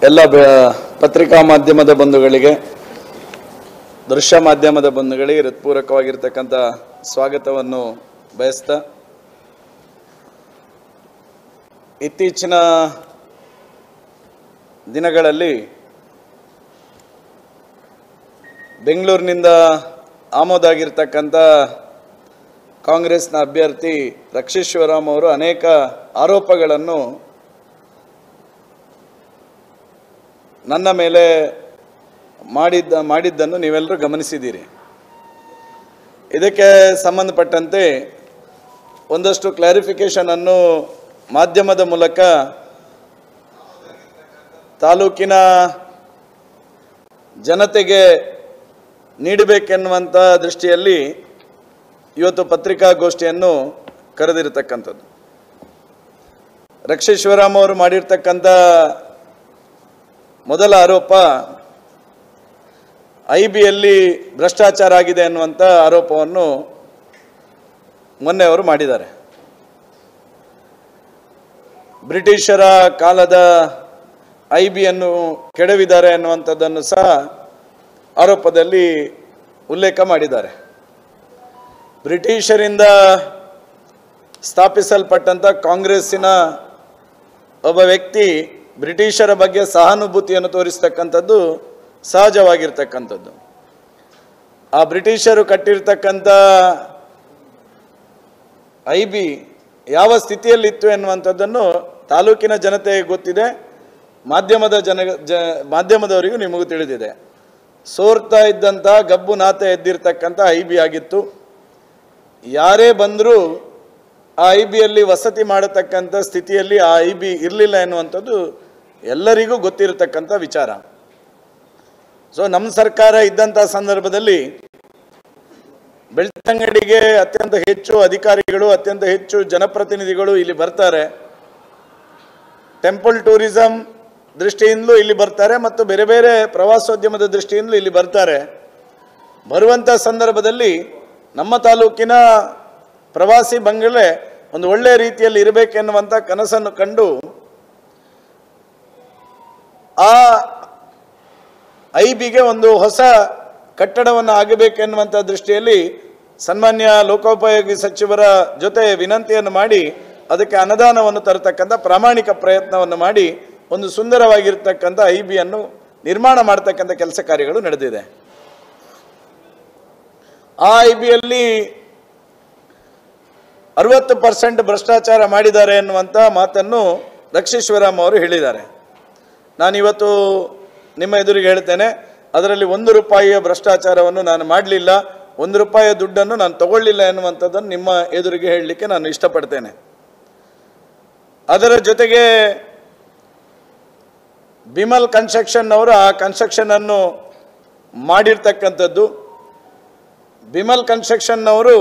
ಎಲ್ಲ ಬೆ- ಪತ್ರಿಕಾ ಮಾಧ್ಯಮದ ಬಂಧುಗಳಿಗೆ ದೃಶ್ಯ ಮಾಧ್ಯಮದ ಬಂಧುಗಳಿಗೆ ಹೃತ್ಪೂರ್ವಕವಾಗಿರ್ತಕ್ಕಂಥ ಸ್ವಾಗತವನ್ನು ಬಯಸ್ತಾ ಇತ್ತೀಚಿನ ದಿನಗಳಲ್ಲಿ ಬೆಂಗಳೂರಿನಿಂದ ಆಮದಾಗಿರ್ತಕ್ಕಂಥ ಕಾಂಗ್ರೆಸ್ನ ಅಭ್ಯರ್ಥಿ ರಕ್ಷೇಶ್ವರಾಮ್ ಅವರು ಅನೇಕ ಆರೋಪಗಳನ್ನು ನನ್ನ ಮೇಲೆ ಮಾಡಿದ್ದ ಮಾಡಿದ್ದನ್ನು ನೀವೆಲ್ಲರೂ ಗಮನಿಸಿದ್ದೀರಿ ಇದಕ್ಕೆ ಸಂಬಂಧಪಟ್ಟಂತೆ ಒಂದಷ್ಟು ಕ್ಲಾರಿಫಿಕೇಷನ್ ಅನ್ನು ಮಾಧ್ಯಮದ ಮೂಲಕ ತಾಲೂಕಿನ ಜನತೆಗೆ ನೀಡಬೇಕೆನ್ನುವಂಥ ದೃಷ್ಟಿಯಲ್ಲಿ ಇವತ್ತು ಪತ್ರಿಕಾಗೋಷ್ಠಿಯನ್ನು ಕರೆದಿರತಕ್ಕಂಥದ್ದು ರಕ್ಷೇಶ್ವರಾಮ್ ಅವರು ಮಾಡಿರ್ತಕ್ಕಂಥ ಮೊದಲ ಆರೋಪ ಐ ಬಿಯಲ್ಲಿ ಭ್ರಷ್ಟಾಚಾರ ಆಗಿದೆ ಅನ್ನುವಂಥ ಆರೋಪವನ್ನು ಮೊನ್ನೆ ಅವರು ಮಾಡಿದ್ದಾರೆ ಬ್ರಿಟಿಷರ ಕಾಲದ ಐ ಬಿಯನ್ನು ಕೆಡವಿದ್ದಾರೆ ಅನ್ನುವಂಥದ್ದನ್ನು ಸಹ ಆರೋಪದಲ್ಲಿ ಉಲ್ಲೇಖ ಮಾಡಿದ್ದಾರೆ ಬ್ರಿಟಿಷರಿಂದ ಸ್ಥಾಪಿಸಲ್ಪಟ್ಟಂಥ ಕಾಂಗ್ರೆಸ್ಸಿನ ಒಬ್ಬ ವ್ಯಕ್ತಿ ಬ್ರಿಟಿಷರ ಬಗ್ಗೆ ಸಹಾನುಭೂತಿಯನ್ನು ತೋರಿಸ್ತಕ್ಕಂಥದ್ದು ಸಹಜವಾಗಿರ್ತಕ್ಕಂಥದ್ದು ಆ ಬ್ರಿಟಿಷರು ಕಟ್ಟಿರ್ತಕ್ಕಂಥ ಐ ಬಿ ಯಾವ ಸ್ಥಿತಿಯಲ್ಲಿತ್ತು ಎನ್ನುವಂಥದ್ದನ್ನು ತಾಲೂಕಿನ ಜನತೆಗೆ ಗೊತ್ತಿದೆ ಮಾಧ್ಯಮದ ಜನ ಜ ಮಾಧ್ಯಮದವರಿಗೂ ನಿಮಗೂ ತಿಳಿದಿದೆ ಸೋರ್ತಾ ಇದ್ದಂಥ ಗಬ್ಬು ನಾತ ಎದ್ದಿರ್ತಕ್ಕಂಥ ಐ ಬಿ ಆಗಿತ್ತು ಯಾರೇ ಬಂದರೂ ಆ ಐ ಬಿಯಲ್ಲಿ ವಸತಿ ಮಾಡತಕ್ಕಂಥ ಸ್ಥಿತಿಯಲ್ಲಿ ಆ ಐ ಬಿ ಇರಲಿಲ್ಲ ಎನ್ನುವಂಥದ್ದು ಎಲ್ಲರಿಗೂ ಗೊತ್ತಿರತಕ್ಕಂಥ ವಿಚಾರ ಸೊ ನಮ್ಮ ಸರ್ಕಾರ ಇದ್ದಂಥ ಸಂದರ್ಭದಲ್ಲಿ ಬೆಳ್ತಂಗಡಿಗೆ ಅತ್ಯಂತ ಹೆಚ್ಚು ಅಧಿಕಾರಿಗಳು ಅತ್ಯಂತ ಹೆಚ್ಚು ಜನಪ್ರತಿನಿಧಿಗಳು ಇಲ್ಲಿ ಬರ್ತಾರೆ ಟೆಂಪಲ್ ಟೂರಿಸಂ ದೃಷ್ಟಿಯಿಂದಲೂ ಇಲ್ಲಿ ಬರ್ತಾರೆ ಮತ್ತು ಬೇರೆ ಬೇರೆ ಪ್ರವಾಸೋದ್ಯಮದ ದೃಷ್ಟಿಯಿಂದಲೂ ಇಲ್ಲಿ ಬರ್ತಾರೆ ಬರುವಂಥ ಸಂದರ್ಭದಲ್ಲಿ ನಮ್ಮ ತಾಲೂಕಿನ ಪ್ರವಾಸಿ ಬಂಗಲೆ ಒಂದು ಒಳ್ಳೆಯ ರೀತಿಯಲ್ಲಿ ಇರಬೇಕೆನ್ನುವಂಥ ಕನಸನ್ನು ಕಂಡು ಆ ಐ ಬಿಗೆ ಒಂದು ಹೊಸ ಕಟ್ಟಡವನ್ನು ಆಗಬೇಕೆನ್ನುವಂಥ ದೃಷ್ಟಿಯಲ್ಲಿ ಸನ್ಮಾನ್ಯ ಲೋಕೋಪಯೋಗಿ ಸಚಿವರ ಜೊತೆ ವಿನಂತಿಯನ್ನು ಮಾಡಿ ಅದಕ್ಕೆ ಅನುದಾನವನ್ನು ತರತಕ್ಕಂಥ ಪ್ರಾಮಾಣಿಕ ಪ್ರಯತ್ನವನ್ನು ಮಾಡಿ ಒಂದು ಸುಂದರವಾಗಿರ್ತಕ್ಕಂಥ ಐ ಬಿಯನ್ನು ನಿರ್ಮಾಣ ಮಾಡತಕ್ಕಂಥ ಕೆಲಸ ಕಾರ್ಯಗಳು ನಡೆದಿದೆ ಆ ಐ ಬಿಯಲ್ಲಿ ಅರವತ್ತು ಪರ್ಸೆಂಟ್ ಭ್ರಷ್ಟಾಚಾರ ಮಾಡಿದ್ದಾರೆ ಎನ್ನುವಂಥ ಮಾತನ್ನು ರಕ್ಷೇಶ್ವರಾಮ್ ಅವರು ಹೇಳಿದ್ದಾರೆ ನಾನಿವತ್ತು ನಿಮ್ಮ ಎದುರಿಗೆ ಹೇಳ್ತೇನೆ ಅದರಲ್ಲಿ ಒಂದು ರೂಪಾಯಿಯ ಭ್ರಷ್ಟಾಚಾರವನ್ನು ನಾನು ಮಾಡಲಿಲ್ಲ ಒಂದು ರೂಪಾಯಿಯ ದುಡ್ಡನ್ನು ನಾನು ತಗೊಳ್ಳಿಲ್ಲ ಎನ್ನುವಂಥದ್ದನ್ನು ನಿಮ್ಮ ಎದುರಿಗೆ ಹೇಳಲಿಕ್ಕೆ ನಾನು ಇಷ್ಟಪಡ್ತೇನೆ ಅದರ ಜೊತೆಗೆ ಬಿಮಲ್ ಕನ್ಸ್ಟ್ರಕ್ಷನ್ ಅವರು ಆ ಕನ್ಸ್ಟ್ರಕ್ಷನ್ ಅನ್ನು ಮಾಡಿರ್ತಕ್ಕಂಥದ್ದು ಬಿಮಲ್ ಕನ್ಸ್ಟ್ರಕ್ಷನ್ ಅವರು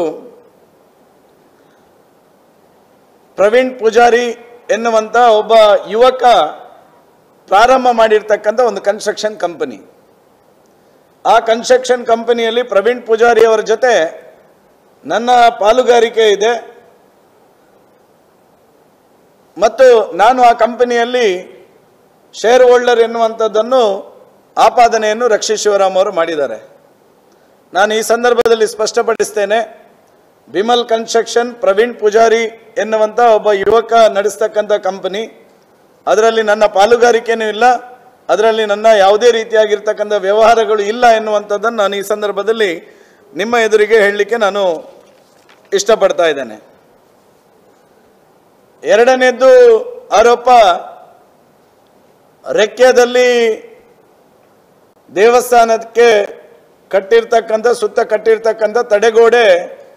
ಪ್ರವೀಣ್ ಪೂಜಾರಿ ಎನ್ನುವಂಥ ಒಬ್ಬ ಯುವಕ ಪ್ರಾರಂಭ ಮಾಡಿರ್ತಕ್ಕಂಥ ಒಂದು ಕನ್ಸ್ಟ್ರಕ್ಷನ್ ಕಂಪನಿ ಆ ಕನ್ಸ್ಟ್ರಕ್ಷನ್ ಕಂಪನಿಯಲ್ಲಿ ಪ್ರವೀಣ್ ಪೂಜಾರಿ ಅವರ ಜೊತೆ ನನ್ನ ಪಾಲುಗಾರಿಕೆ ಇದೆ ಮತ್ತು ನಾನು ಆ ಕಂಪನಿಯಲ್ಲಿ ಶೇರ್ ಹೋಲ್ಡರ್ ಎನ್ನುವಂಥದ್ದನ್ನು ಆಪಾದನೆಯನ್ನು ರಕ್ಷೇಶ್ವರಾಮ್ ಅವರು ಮಾಡಿದ್ದಾರೆ ನಾನು ಈ ಸಂದರ್ಭದಲ್ಲಿ ಸ್ಪಷ್ಟಪಡಿಸ್ತೇನೆ ಬಿಮಲ್ ಕನ್ಸ್ಟ್ರಕ್ಷನ್ ಪ್ರವೀಣ್ ಪೂಜಾರಿ ಎನ್ನುವಂಥ ಒಬ್ಬ ಯುವಕ ನಡೆಸ್ತಕ್ಕಂಥ ಕಂಪನಿ ಅದರಲ್ಲಿ ನನ್ನ ಪಾಲುಗಾರಿಕೆನೂ ಇಲ್ಲ ಅದರಲ್ಲಿ ನನ್ನ ಯಾವುದೇ ರೀತಿಯಾಗಿರ್ತಕ್ಕಂಥ ವ್ಯವಹಾರಗಳು ಇಲ್ಲ ಎನ್ನುವಂಥದ್ದನ್ನು ನಾನು ಈ ಸಂದರ್ಭದಲ್ಲಿ ನಿಮ್ಮ ಎದುರಿಗೆ ಹೇಳಲಿಕ್ಕೆ ನಾನು ಇಷ್ಟಪಡ್ತಾ ಇದ್ದೇನೆ ಎರಡನೇದ್ದು ಆರೋಪ ರೆಕ್ಕೆದಲ್ಲಿ ದೇವಸ್ಥಾನಕ್ಕೆ ಕಟ್ಟಿರ್ತಕ್ಕಂಥ ಸುತ್ತ ಕಟ್ಟಿರ್ತಕ್ಕಂಥ ತಡೆಗೋಡೆ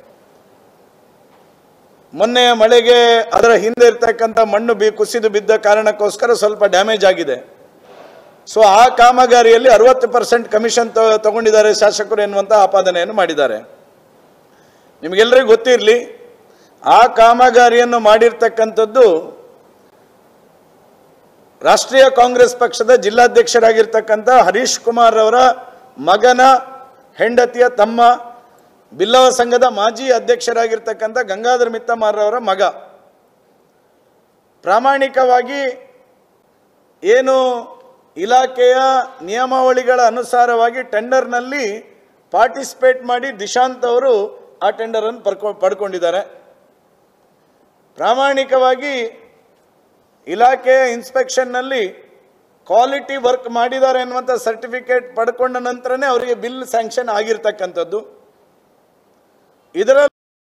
ಮೊನ್ನೆಯ ಮಳೆಗೆ ಅದರ ಹಿಂದೆ ಇರ್ತಕ್ಕಂಥ ಮಣ್ಣು ಬಿ ಕುಸಿದು ಬಿದ್ದ ಕಾರಣಕ್ಕೋಸ್ಕರ ಸ್ವಲ್ಪ ಡ್ಯಾಮೇಜ್ ಆಗಿದೆ ಸೊ ಆ ಕಾಮಗಾರಿಯಲ್ಲಿ ಅರವತ್ತು ಪರ್ಸೆಂಟ್ ಕಮಿಷನ್ ತಗೊಂಡಿದ್ದಾರೆ ಶಾಸಕರು ಎನ್ನುವಂಥ ಆಪಾದನೆಯನ್ನು ಮಾಡಿದ್ದಾರೆ ನಿಮಗೆಲ್ಲರಿಗೂ ಗೊತ್ತಿರಲಿ ಆ ಕಾಮಗಾರಿಯನ್ನು ಮಾಡಿರ್ತಕ್ಕಂಥದ್ದು ರಾಷ್ಟ್ರೀಯ ಕಾಂಗ್ರೆಸ್ ಪಕ್ಷದ ಜಿಲ್ಲಾಧ್ಯಕ್ಷರಾಗಿರ್ತಕ್ಕಂಥ ಹರೀಶ್ ಕುಮಾರ್ ಅವರ ಮಗನ ಹೆಂಡತಿಯ ತಮ್ಮ ಬಿಲ್ಲವ ಸಂಘದ ಮಾಜಿ ಅಧ್ಯಕ್ಷರಾಗಿರ್ತಕ್ಕಂಥ ಗಂಗಾಧರ ಮಿತ್ತಮಾರವರ ಮಗ ಪ್ರಾಮಾಣಿಕವಾಗಿ ಏನು ಇಲಾಖೆಯ ನಿಯಮಾವಳಿಗಳ ಅನುಸಾರವಾಗಿ ಟೆಂಡರ್ನಲ್ಲಿ ಪಾರ್ಟಿಸಿಪೇಟ್ ಮಾಡಿ ದಿಶಾಂತ್ ಅವರು ಆ ಟೆಂಡರನ್ನು ಪಡ್ಕೊ ಪಡ್ಕೊಂಡಿದ್ದಾರೆ ಪ್ರಾಮಾಣಿಕವಾಗಿ ಇಲಾಖೆಯ ಇನ್ಸ್ಪೆಕ್ಷನ್ನಲ್ಲಿ ಕ್ವಾಲಿಟಿ ವರ್ಕ್ ಮಾಡಿದ್ದಾರೆ ಅನ್ನುವಂಥ ಸರ್ಟಿಫಿಕೇಟ್ ಪಡ್ಕೊಂಡ ನಂತರನೇ ಅವರಿಗೆ ಬಿಲ್ ಸ್ಯಾಂಕ್ಷನ್ ಆಗಿರ್ತಕ್ಕಂಥದ್ದು ಇದರ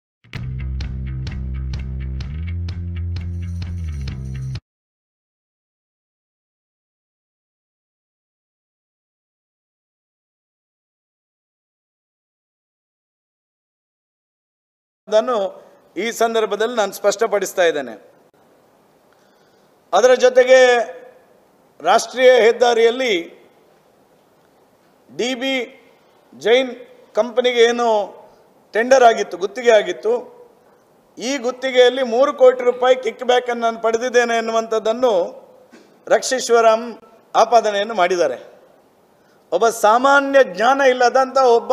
ಅದನ್ನು ಈ ಸಂದರ್ಭದಲ್ಲಿ ನಾನು ಸ್ಪಷ್ಟಪಡಿಸ್ತಾ ಇದ್ದೇನೆ ಅದರ ಜೊತೆಗೆ ರಾಷ್ಟ್ರೀಯ ಹೆದ್ದಾರಿಯಲ್ಲಿ ಡಿ ಬಿ ಜೈನ್ ಕಂಪನಿಗೆ ಏನು ಟೆಂಡರ್ ಆಗಿತ್ತು ಗುತ್ತಿಗೆ ಆಗಿತ್ತು ಈ ಗುತ್ತಿಗೆಯಲ್ಲಿ ಮೂರು ಕೋಟಿ ರೂಪಾಯಿ ಕಿಕ್ ಬ್ಯಾಕನ್ನು ನಾನು ಪಡೆದಿದ್ದೇನೆ ಎನ್ನುವಂಥದ್ದನ್ನು ರಕ್ಷೀಶ್ವರಂ ಆಪಾದನೆಯನ್ನು ಮಾಡಿದ್ದಾರೆ ಒಬ್ಬ ಸಾಮಾನ್ಯ ಜ್ಞಾನ ಇಲ್ಲದಂಥ ಒಬ್ಬ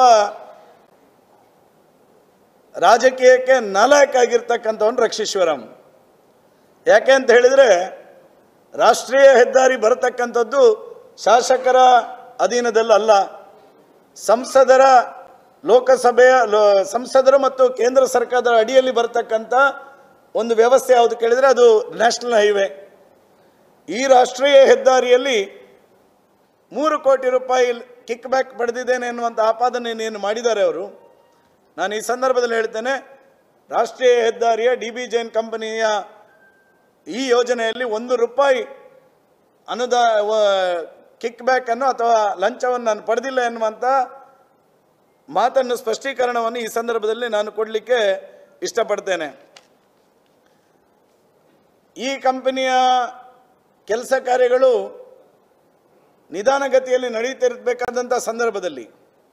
ರಾಜಕೀಯಕ್ಕೆ ನಾಲಾಯಕ ಆಗಿರ್ತಕ್ಕಂಥವನು ರಕ್ಷೀಶ್ವರಂ ಯಾಕೆ ಅಂತ ಹೇಳಿದರೆ ರಾಷ್ಟ್ರೀಯ ಹೆದ್ದಾರಿ ಬರತಕ್ಕಂಥದ್ದು ಶಾಸಕರ ಅಧೀನದಲ್ಲಲ್ಲ ಸಂಸದರ ಲೋಕಸಭೆಯ ಲೋ- ಸಂಸದರು ಮತ್ತು ಕೇಂದ್ರ ಸರ್ಕಾರದ ಅಡಿಯಲ್ಲಿ ಬರತಕ್ಕಂಥ ಒಂದು ವ್ಯವಸ್ಥೆ ಯಾವುದು ಕೇಳಿದರೆ ಅದು ನ್ಯಾಷನಲ್ ಹೈವೇ ಈ ರಾಷ್ಟ್ರೀಯ ಹೆದ್ದಾರಿಯಲ್ಲಿ ಮೂರು ಕೋಟಿ ರೂಪಾಯಿ ಕಿಕ್ ಬ್ಯಾಕ್ ಪಡೆದಿದ್ದೇನೆ ಎನ್ನುವಂಥ ಆಪಾದನೆಯನ್ನು ಮಾಡಿದ್ದಾರೆ ಅವರು ನಾನು ಈ ಸಂದರ್ಭದಲ್ಲಿ ಹೇಳ್ತೇನೆ ರಾಷ್ಟ್ರೀಯ ಹೆದ್ದಾರಿಯ ಡಿ ಬಿ ಜೈನ್ ಕಂಪನಿಯ ಈ ಯೋಜನೆಯಲ್ಲಿ ಒಂದು ರೂಪಾಯಿ ಅನುದಾ ಕಿಕ್ ಬ್ಯಾಕನ್ನು ಅಥವಾ ಲಂಚವನ್ನು ನಾನು ಪಡೆದಿಲ್ಲ ಎನ್ನುವಂಥ ಮಾತನ್ನು ಸ್ಪಷ್ಟೀಕರಣವನ್ನು ಈ ಸಂದರ್ಭದಲ್ಲಿ ನಾನು ಕೊಡಲಿಕ್ಕೆ ಇಷ್ಟಪಡ್ತೇನೆ ಈ ಕಂಪನಿಯ ಕೆಲಸ ಕಾರ್ಯಗಳು ನಿಧಾನಗತಿಯಲ್ಲಿ ನಡೀತಿರಬೇಕಾದಂಥ ಸಂದರ್ಭದಲ್ಲಿ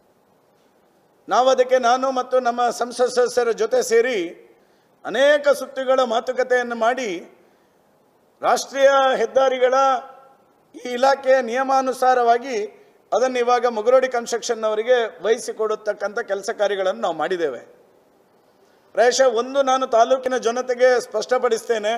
ನಾವು ಅದಕ್ಕೆ ನಾನು ಮತ್ತು ನಮ್ಮ ಸಂಸತ್ ಸದಸ್ಯರ ಜೊತೆ ಸೇರಿ ಅನೇಕ ಸುತ್ತುಗಳ ಮಾತುಕತೆಯನ್ನು ಮಾಡಿ ರಾಷ್ಟ್ರೀಯ ಹೆದ್ದಾರಿಗಳ ಈ ಇಲಾಖೆಯ ನಿಯಮಾನುಸಾರವಾಗಿ ಅದನ್ನು ಇವಾಗ ಮುಗರೋಡಿ ಕನ್ಸ್ಟ್ರಕ್ಷನ್ ಅವರಿಗೆ ವಹಿಸಿಕೊಡತಕ್ಕಂಥ ಕೆಲಸ ಕಾರ್ಯಗಳನ್ನು ನಾವು ಮಾಡಿದ್ದೇವೆ ಪ್ರಾಯಶಃ ಒಂದು ನಾನು ತಾಲೂಕಿನ ಜನತೆಗೆ ಸ್ಪಷ್ಟಪಡಿಸ್ತೇನೆ